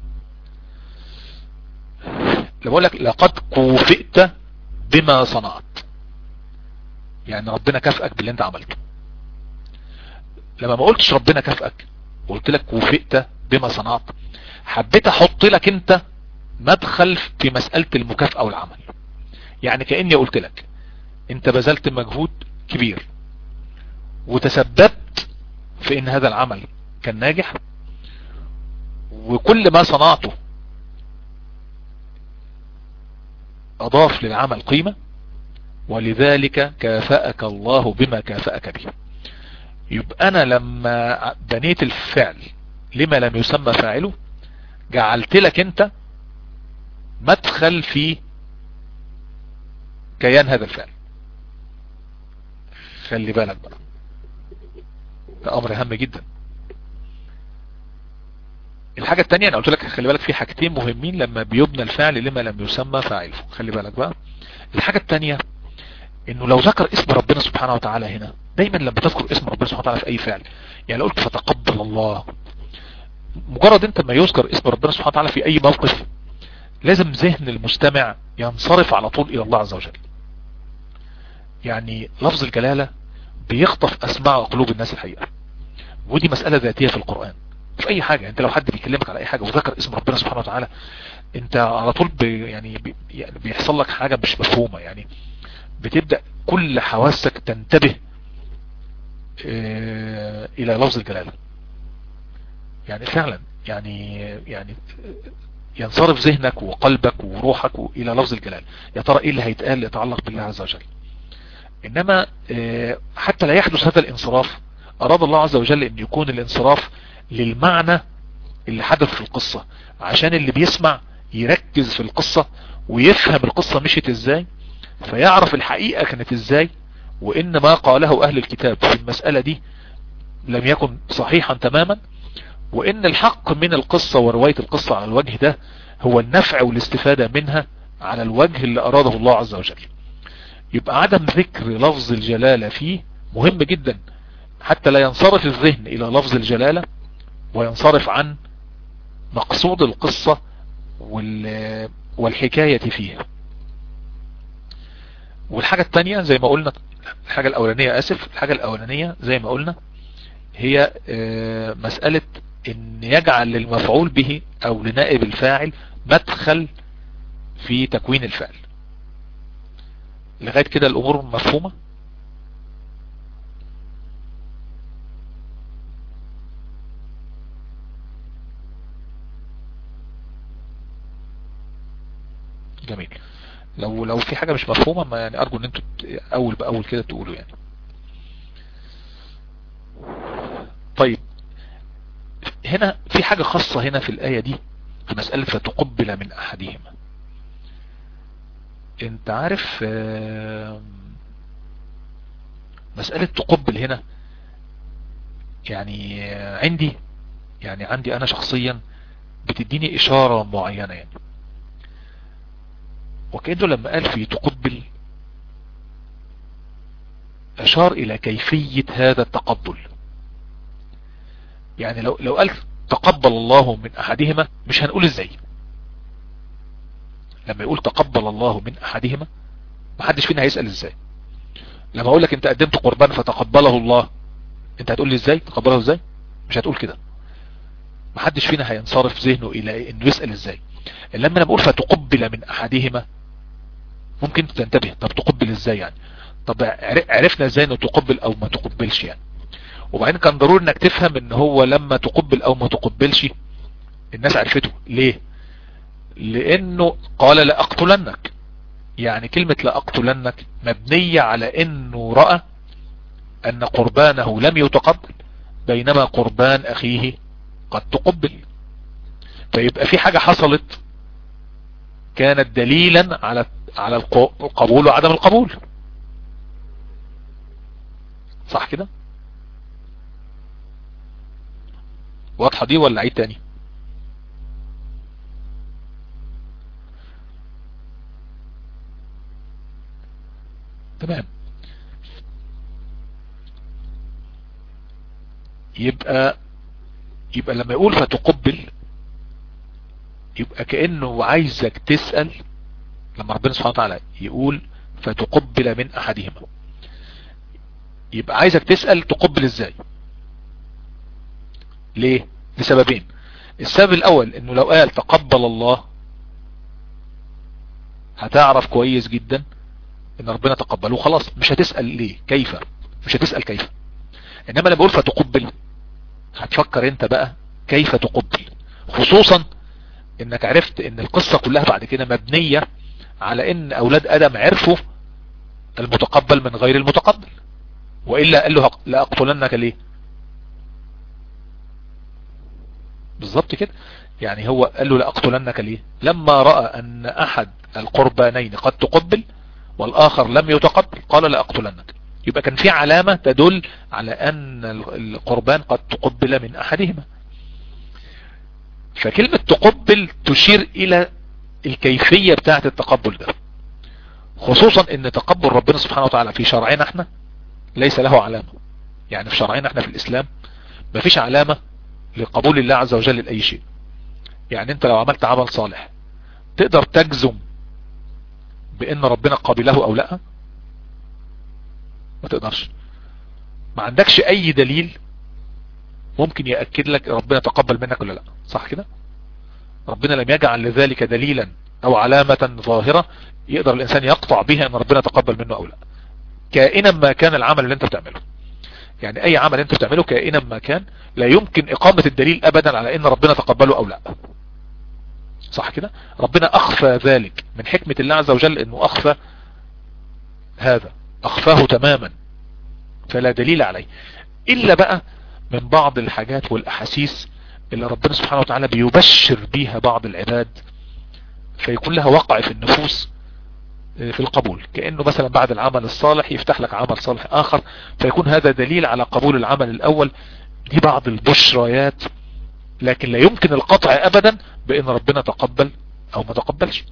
لو اقول لك لقد كوفئت بما صنعت يعني ربنا كافئك باللي انت عملته لما ما قلتش ربنا كافئك قلت لك كوفئت بما صنعت حبيت احط لك انت مدخل في مسألة المكافأة والعمل يعني كأني قلت لك انت بذلت مجهود كبير وتسببت في ان هذا العمل كان ناجح وكل ما صنعته اضاف للعمل قيمة ولذلك كافأك الله بما كافأك به يبقى انا لما بنيت الفعل لما لم يسمى فاعله جعلت لك انت مدخل في كيان هذا الفعل خلي بالك بقى ده امر هام جدا الحاجة التانية انا قلت لك خلي بالك في حاجتين مهمين لما بيبنى الفعل لما لم يسمى فاعله خلي بالك بقى الحاجة التانية انه لو ذكر اسم ربنا سبحانه وتعالى هنا دايما لما تذكر اسم ربنا سبحانه وتعالى في اي فعل يعني لو قلت فتقبل الله مجرد انت ما يذكر اسم ربنا سبحانه وتعالى في اي موقف لازم ذهن المستمع ينصرف على طول الى الله عز وجل يعني لفظ الجلالة بيخطف اسماع وقلوب الناس الحقيقة ودي مسألة ذاتية في القرآن في اي حاجة انت لو حد بيكلمك على اي حاجة وذكر اسم ربنا سبحانه وتعالى انت على طول بي يعني, بي يعني بيحصل لك حاجة مش مفهومة يعني بتبدأ كل حواسك تنتبه اه الى لفظ الجلالة يعني فعلا يعني يعني ينصرف ذهنك وقلبك وروحك الى لفظ الجلال يا ترى ايه اللي هيتقال يتعلق بالله عز وجل انما اه حتى لا يحدث هذا الانصراف اراد الله عز وجل ان يكون الانصراف للمعنى اللي حدث في القصة عشان اللي بيسمع يركز في القصة ويفهم القصة مشيت ازاي فيعرف الحقيقة كانت ازاي وان ما قاله اهل الكتاب في المسألة دي لم يكن صحيحا تماما وان الحق من القصة ورواية القصة على الوجه ده هو النفع والاستفادة منها على الوجه اللي اراده الله عز وجل يبقى عدم ذكر لفظ الجلالة فيه مهم جدا حتى لا ينصرف الذهن الى لفظ الجلالة وينصرف عن مقصود القصة والحكاية فيها والحاجة التانية زي ما قلنا الحاجة الاولانية اسف الحاجة الاولانية زي ما قلنا هي مسألة ان يجعل للمفعول به او لنائب الفاعل مدخل في تكوين الفعل لغاية كده الامور مفهومة جميل لو لو في حاجة مش مفهومة ما يعني ارجو ان انتوا اول باول كده تقولوا يعني طيب هنا في حاجة خاصة هنا في الآية دي في مسألة فتقبل من أحدهما انت عارف مسألة تقبل هنا يعني عندي يعني عندي أنا شخصيا بتديني إشارة معينة يعني وكأنه لما قال في تقبل أشار إلى كيفية هذا التقبل يعني لو لو قال تقبل الله من احدهما مش هنقول ازاي لما يقول تقبل الله من احدهما محدش فينا هيسأل ازاي لما اقول لك انت قدمت قربان فتقبله الله انت هتقول لي ازاي تقبله ازاي مش هتقول كده محدش فينا هينصرف ذهنه الى انه يسأل ازاي لما انا بقول فتقبل من احدهما ممكن تنتبه طب تقبل ازاي يعني طب عرفنا ازاي انه تقبل او ما تقبلش يعني وبعدين كان ضروري انك تفهم ان هو لما تقبل او ما تقبلش الناس عرفته ليه لانه قال لأقتلنك يعني كلمة لأقتلنك مبنية على انه رأى ان قربانه لم يتقبل بينما قربان اخيه قد تقبل فيبقى في حاجة حصلت كانت دليلا على على القبول وعدم القبول صح كده واضحة دي ولا عيد تاني تمام يبقى يبقى لما يقول فتقبل يبقى كأنه عايزك تسأل لما ربنا سبحانه وتعالى يقول فتقبل من احدهما يبقى عايزك تسأل تقبل ازاي ليه لسببين السبب الاول انه لو قال تقبل الله هتعرف كويس جدا ان ربنا تقبله خلاص مش هتسأل ليه كيف مش هتسأل كيف انما لما بقول فتقبل هتفكر انت بقى كيف تقبل خصوصا انك عرفت ان القصة كلها بعد كده مبنية على ان اولاد ادم عرفوا المتقبل من غير المتقبل وإلا قال له لأقتلنك ليه بالظبط كده يعني هو قال له لأقتلنك ليه لما رأى أن أحد القربانين قد تقبل والآخر لم يتقبل قال لأقتلنك يبقى كان في علامة تدل على أن القربان قد تقبل من أحدهما فكلمة تقبل تشير إلى الكيفية بتاعة التقبل ده خصوصا ان تقبل ربنا سبحانه وتعالى في شرعنا احنا ليس له علامة يعني في شرعنا احنا في الاسلام مفيش علامة لقبول الله عز وجل لأي شيء يعني انت لو عملت عمل صالح تقدر تجزم بان ربنا قابله او لا ما تقدرش ما عندكش اي دليل ممكن يأكد لك ربنا تقبل منك ولا لا صح كده ربنا لم يجعل لذلك دليلا او علامة ظاهرة يقدر الانسان يقطع بها ان ربنا تقبل منه او لا كائنا ما كان العمل اللي انت بتعمله يعني اي عمل انت بتعمله كائنا ما كان لا يمكن اقامة الدليل ابدا على ان ربنا تقبله او لا صح كده ربنا اخفى ذلك من حكمة الله عز وجل انه اخفى هذا اخفاه تماما فلا دليل عليه الا بقى من بعض الحاجات والاحاسيس اللي ربنا سبحانه وتعالى بيبشر بيها بعض العباد فيكون لها وقع في النفوس في القبول كأنه مثلا بعد العمل الصالح يفتح لك عمل صالح آخر فيكون هذا دليل على قبول العمل الأول دي بعض البشريات لكن لا يمكن القطع أبدا بأن ربنا تقبل أو ما تقبلش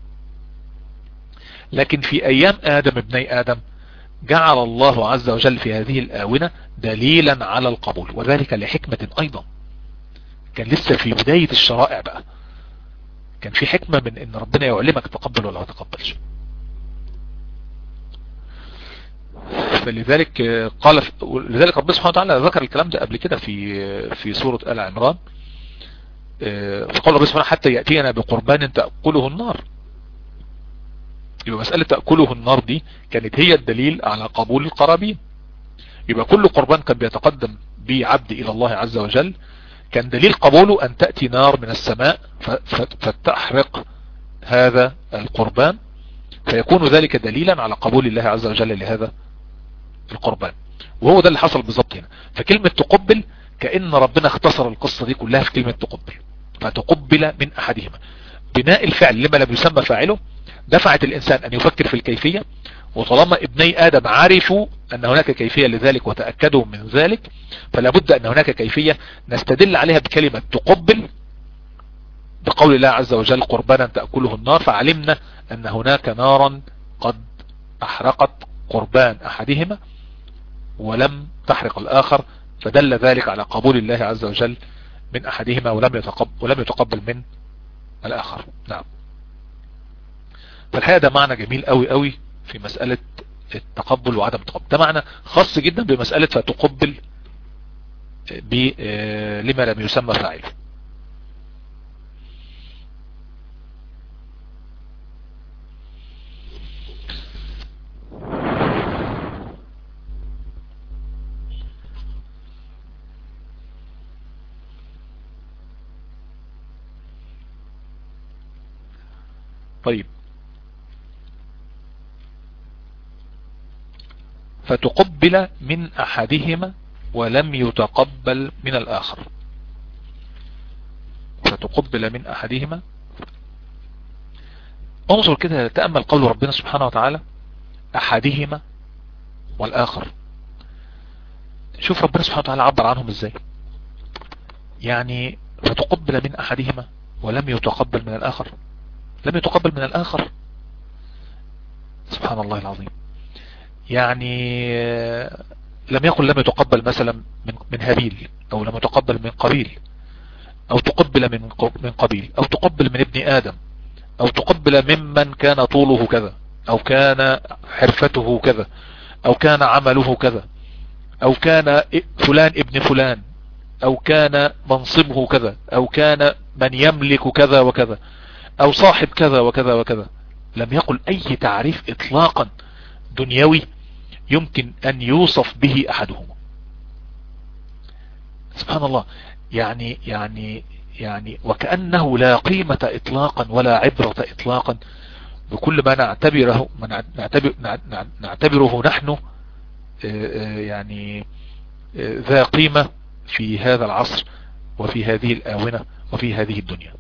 لكن في أيام آدم ابني آدم جعل الله عز وجل في هذه الآونة دليلا على القبول وذلك لحكمة أيضا كان لسه في بداية الشرائع بقى كان في حكمة من ان ربنا يعلمك تقبل ولا ما تقبلش فلذلك قال لذلك ربنا سبحانه وتعالى ذكر الكلام ده قبل كده في في سورة آل عمران فقال ربنا سبحانه حتى يأتينا بقربان تأكله النار يبقى مسألة تأكله النار دي كانت هي الدليل على قبول القرابين يبقى كل قربان كان بيتقدم بعبد إلى الله عز وجل كان دليل قبوله أن تأتي نار من السماء فتحرق هذا القربان فيكون ذلك دليلا على قبول الله عز وجل لهذا القربان وهو ده اللي حصل بالظبط هنا فكلمة تقبل كأن ربنا اختصر القصة دي كلها في كلمة تقبل فتقبل من أحدهما بناء الفعل لما لم يسمى فاعله دفعت الإنسان أن يفكر في الكيفية وطالما ابني آدم عرفوا أن هناك كيفية لذلك وتأكدوا من ذلك فلا بد أن هناك كيفية نستدل عليها بكلمة تقبل بقول الله عز وجل قربانا تأكله النار فعلمنا أن هناك نارا قد أحرقت قربان أحدهما ولم تحرق الآخر فدل ذلك على قبول الله عز وجل من أحدهما ولم يتقبل, ولم يتقبل من الآخر نعم فالحقيقة ده معنى جميل قوي قوي في مسألة التقبل وعدم التقبل ده معنى خاص جدا بمسألة فتقبل لما لم يسمى فاعله طيب فتقبل من احدهما ولم يتقبل من الاخر فتقبل من احدهما انظر كده تأمل قول ربنا سبحانه وتعالى احدهما والاخر شوف ربنا سبحانه وتعالى عبر عنهم ازاي يعني فتقبل من احدهما ولم يتقبل من الاخر لم يتقبل من الاخر سبحان الله العظيم يعني لم يقل لم يتقبل مثلا من من هابيل او لم يتقبل من قبيل او تقبل من من قبيل او تقبل من ابن ادم او تقبل ممن كان طوله كذا او كان حرفته كذا او كان عمله كذا او كان فلان ابن فلان او كان منصبه كذا او كان من يملك كذا وكذا او صاحب كذا وكذا وكذا لم يقل اي تعريف اطلاقا دنيوي يمكن ان يوصف به احدهما سبحان الله يعني يعني يعني وكأنه لا قيمة اطلاقا ولا عبرة اطلاقا بكل ما نعتبره ما نعتبر نعتبره نحن يعني ذا قيمة في هذا العصر وفي هذه الآونة وفي هذه الدنيا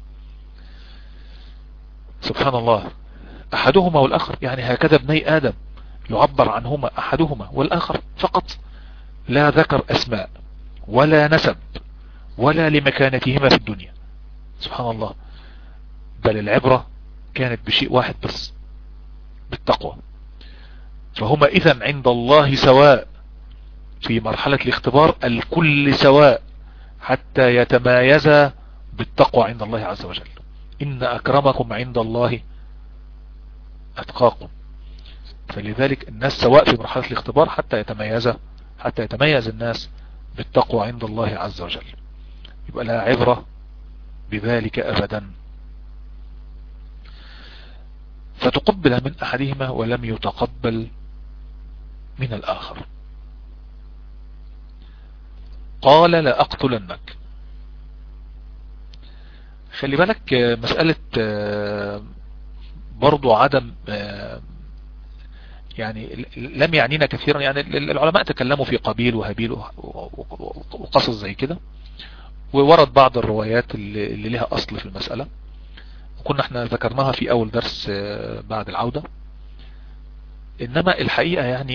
سبحان الله أحدهما والآخر يعني هكذا ابني آدم يعبر عنهما أحدهما والآخر فقط لا ذكر أسماء ولا نسب ولا لمكانتهما في الدنيا سبحان الله بل العبرة كانت بشيء واحد بس بالتقوى فهما إذا عند الله سواء في مرحلة الاختبار الكل سواء حتى يتمايز بالتقوى عند الله عز وجل إن أكرمكم عند الله أتقاكم فلذلك الناس سواء في مرحلة الاختبار حتى يتميز حتى يتميز الناس بالتقوى عند الله عز وجل يبقى لا عبرة بذلك أبدا فتقبل من أحدهما ولم يتقبل من الآخر قال لأقتلنك خلي بالك مسألة برضو عدم يعني لم يعنينا كثيرا يعني العلماء تكلموا في قبيل وهابيل وقصص زي كده وورد بعض الروايات اللي, اللي لها أصل في المسألة وكنا احنا ذكرناها في أول درس بعد العودة إنما الحقيقة يعني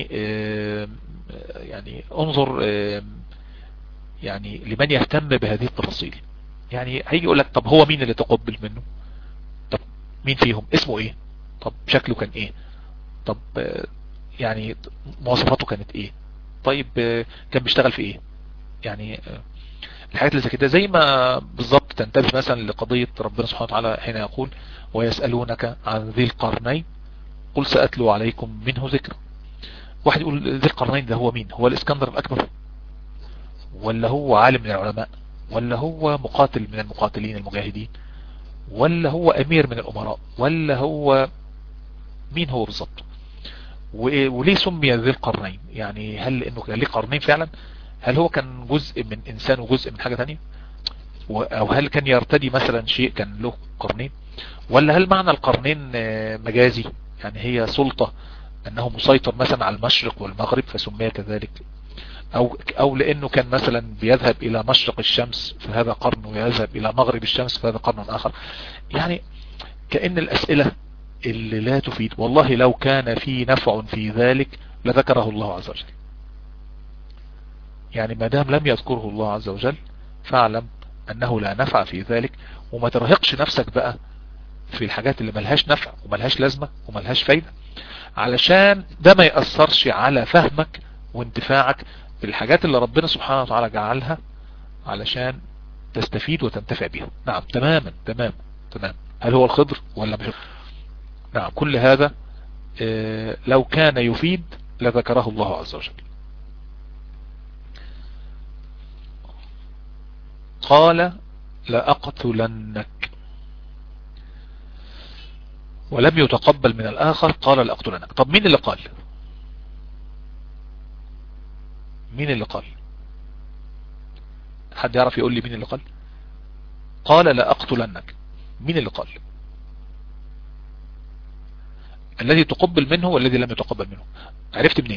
يعني انظر يعني لمن يهتم بهذه التفاصيل يعني هيجي يقول لك طب هو مين اللي تقبل منه طب مين فيهم اسمه ايه طب شكله كان ايه طب يعني مواصفاته كانت ايه طيب كان بيشتغل في ايه يعني الحاجات اللي زي كده زي ما بالظبط تنتبه مثلا لقضية ربنا سبحانه وتعالى حين يقول ويسألونك عن ذي القرنين قل سأتلو عليكم منه ذكر واحد يقول ذي القرنين ده هو مين هو الاسكندر الاكبر ولا هو عالم من العلماء ولا هو مقاتل من المقاتلين المجاهدين ولا هو امير من الامراء ولا هو مين هو بالظبط وليه سمي ذي القرنين يعني هل انه كان ليه قرنين فعلا هل هو كان جزء من انسان وجزء من حاجة تانية او هل كان يرتدي مثلا شيء كان له قرنين ولا هل معنى القرنين مجازي يعني هي سلطة انه مسيطر مثلا على المشرق والمغرب فسمي كذلك او او لانه كان مثلا بيذهب الى مشرق الشمس فهذا قرن ويذهب الى مغرب الشمس فهذا قرن اخر يعني كأن الاسئلة اللي لا تفيد والله لو كان في نفع في ذلك لذكره الله عز وجل يعني ما دام لم يذكره الله عز وجل فاعلم انه لا نفع في ذلك وما ترهقش نفسك بقى في الحاجات اللي ملهاش نفع وملهاش لازمة وملهاش فايدة علشان ده ما يأثرش على فهمك وانتفاعك بالحاجات اللي ربنا سبحانه وتعالى جعلها علشان تستفيد وتنتفع بها نعم تماما تمام تمام هل هو الخضر ولا مش نعم كل هذا اه لو كان يفيد لذكره الله عز وجل قال لأقتلنك ولم يتقبل من الآخر قال لأقتلنك طب مين اللي قال مين اللي قال حد يعرف يقول لي مين اللي قال قال لأقتلنك مين اللي قال الذي تقبل منه والذي لم يتقبل منه عرفت منين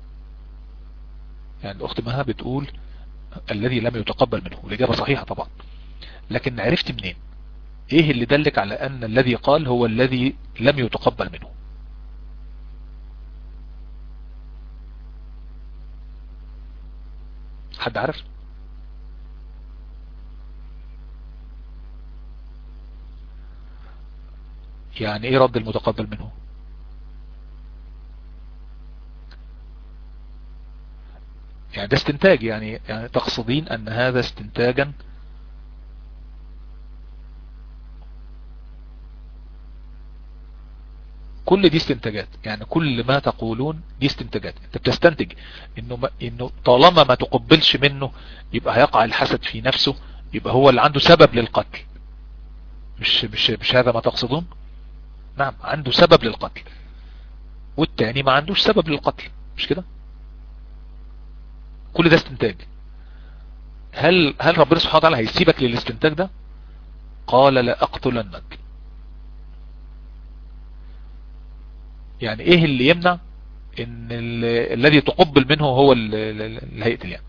يعني الاخت مها بتقول الذي لم يتقبل منه الاجابة صحيحة طبعا لكن عرفت منين ايه اللي دلك على ان الذي قال هو الذي لم يتقبل منه حد عارف يعني ايه رد المتقبل منه يعني ده استنتاج يعني, يعني تقصدين ان هذا استنتاجا كل دي استنتاجات يعني كل ما تقولون دي استنتاجات انت بتستنتج انه ما انه طالما ما تقبلش منه يبقى هيقع الحسد في نفسه يبقى هو اللي عنده سبب للقتل مش مش مش هذا ما تقصدون نعم عنده سبب للقتل والتاني ما عندوش سبب للقتل مش كده كل ده استنتاج هل هل ربنا سبحانه وتعالى هيسيبك للاستنتاج ده قال لا اقتلنك يعني ايه اللي يمنع ان الذي تقبل منه هو اللي هيقتل يعني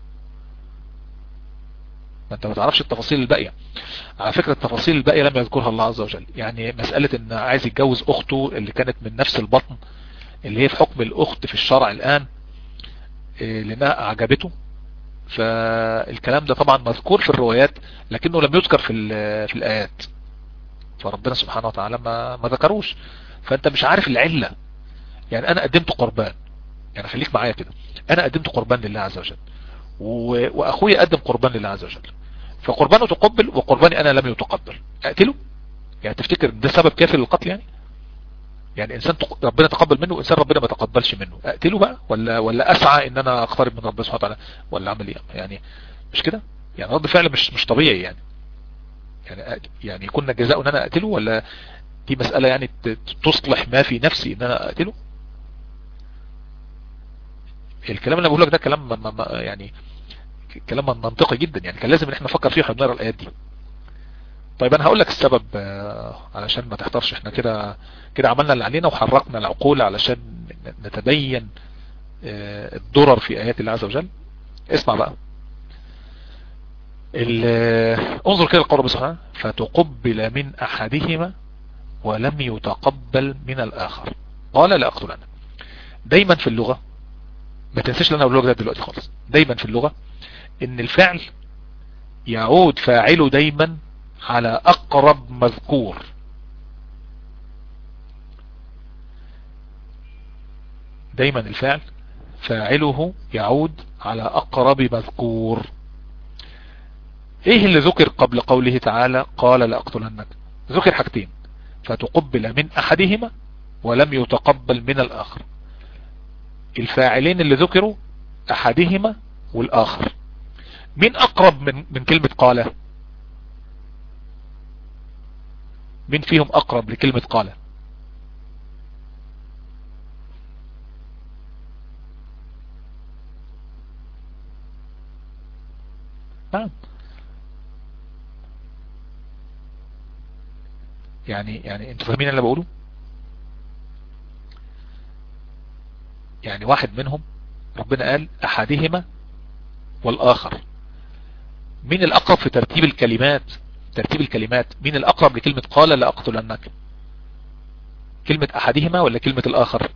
ما انت ما تعرفش التفاصيل الباقية على فكرة التفاصيل الباقية لم يذكرها الله عز وجل يعني مسألة ان عايز يتجوز اخته اللي كانت من نفس البطن اللي هي في حكم الاخت في الشرع الان لانها اعجبته فالكلام ده طبعا مذكور في الروايات لكنه لم يذكر في في الايات فربنا سبحانه وتعالى ما ما ذكروش فانت مش عارف العلة يعني انا قدمت قربان يعني خليك معايا كده انا قدمت قربان لله عز وجل واخويا قدم قربان لله عز وجل فقربانه تقبل وقرباني انا لم يتقبل اقتله يعني تفتكر ده سبب كافي للقتل يعني يعني انسان ربنا تقبل منه وانسان ربنا ما تقبلش منه اقتله بقى ولا ولا اسعى ان انا اقترب من ربنا سبحانه وتعالى ولا اعمل ايه يعني مش كده يعني رد فعل مش مش طبيعي يعني يعني يعني يكون جزاء ان انا اقتله ولا دي مسألة يعني تصلح ما في نفسي ان انا اقتله الكلام اللي بقول لك ده كلام ما ما يعني كلام منطقي جدا يعني كان لازم ان احنا نفكر فيه واحنا بنقرا الايات دي طيب انا هقول لك السبب علشان ما تحترش احنا كده كده عملنا اللي علينا وحركنا العقول علشان نتبين الضرر في ايات الله عز وجل اسمع بقى انظر كده القول سبحانه فتقبل من احدهما ولم يتقبل من الاخر قال لا اقتلنك دايما في اللغة ما تنساش اللي انا اقول لك ده دلوقتي خالص دايما في اللغة ان الفعل يعود فاعله دايما على اقرب مذكور دايما الفعل فاعله يعود على اقرب مذكور ايه اللي ذكر قبل قوله تعالى قال لأقتلنك ذكر حاجتين فتقبل من احدهما ولم يتقبل من الاخر الفاعلين اللي ذكروا احدهما والاخر مين اقرب من, من كلمة قال مين فيهم اقرب لكلمة قال نعم يعني يعني انتوا فاهمين اللي بقوله يعني واحد منهم ربنا قال احدهما والاخر مين الاقرب في ترتيب الكلمات ترتيب الكلمات مين الاقرب لكلمة قال لا اقتلنك كلمة احدهما ولا كلمة الاخر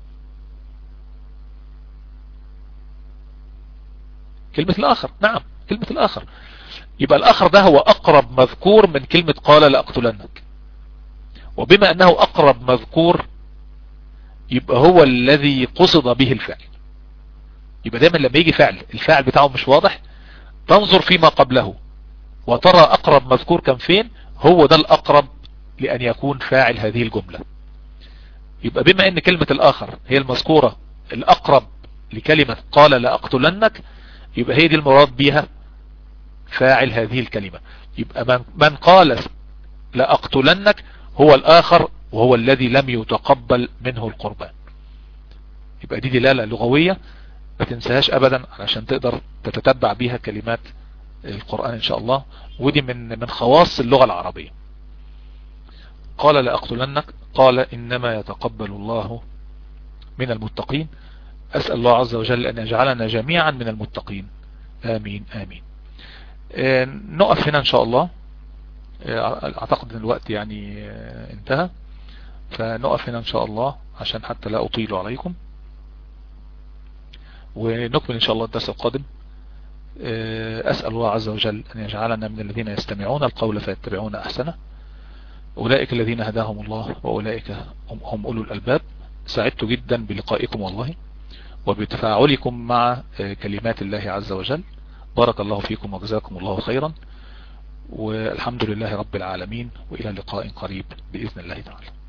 كلمة الاخر نعم كلمة الاخر يبقى الاخر ده هو اقرب مذكور من كلمة قال لا اقتلنك وبما انه اقرب مذكور يبقى هو الذي قصد به الفعل يبقى دايما لما يجي فعل الفاعل بتاعه مش واضح تنظر فيما قبله وترى اقرب مذكور كان فين هو ده الاقرب لان يكون فاعل هذه الجملة يبقى بما ان كلمة الاخر هي المذكورة الاقرب لكلمة قال لأقتلنك يبقى هي دي المراد بها فاعل هذه الكلمة يبقى من, من قال لأقتلنك هو الآخر وهو الذي لم يتقبل منه القربان يبقى دي دلالة لغوية ما تنساهاش أبدا علشان تقدر تتتبع بيها كلمات القرآن إن شاء الله ودي من من خواص اللغة العربية قال لأقتلنك قال إنما يتقبل الله من المتقين أسأل الله عز وجل أن يجعلنا جميعا من المتقين آمين آمين نقف هنا إن شاء الله أعتقد أن الوقت يعني انتهى فنقف هنا إن شاء الله عشان حتى لا أطيل عليكم ونكمل إن شاء الله الدرس القادم أسأل الله عز وجل أن يجعلنا من الذين يستمعون القول فيتبعون أحسنه أولئك الذين هداهم الله وأولئك هم أولو الألباب سعدت جدا بلقائكم والله وبتفاعلكم مع كلمات الله عز وجل بارك الله فيكم وجزاكم الله خيرا والحمد لله رب العالمين وإلى لقاء قريب بإذن الله تعالى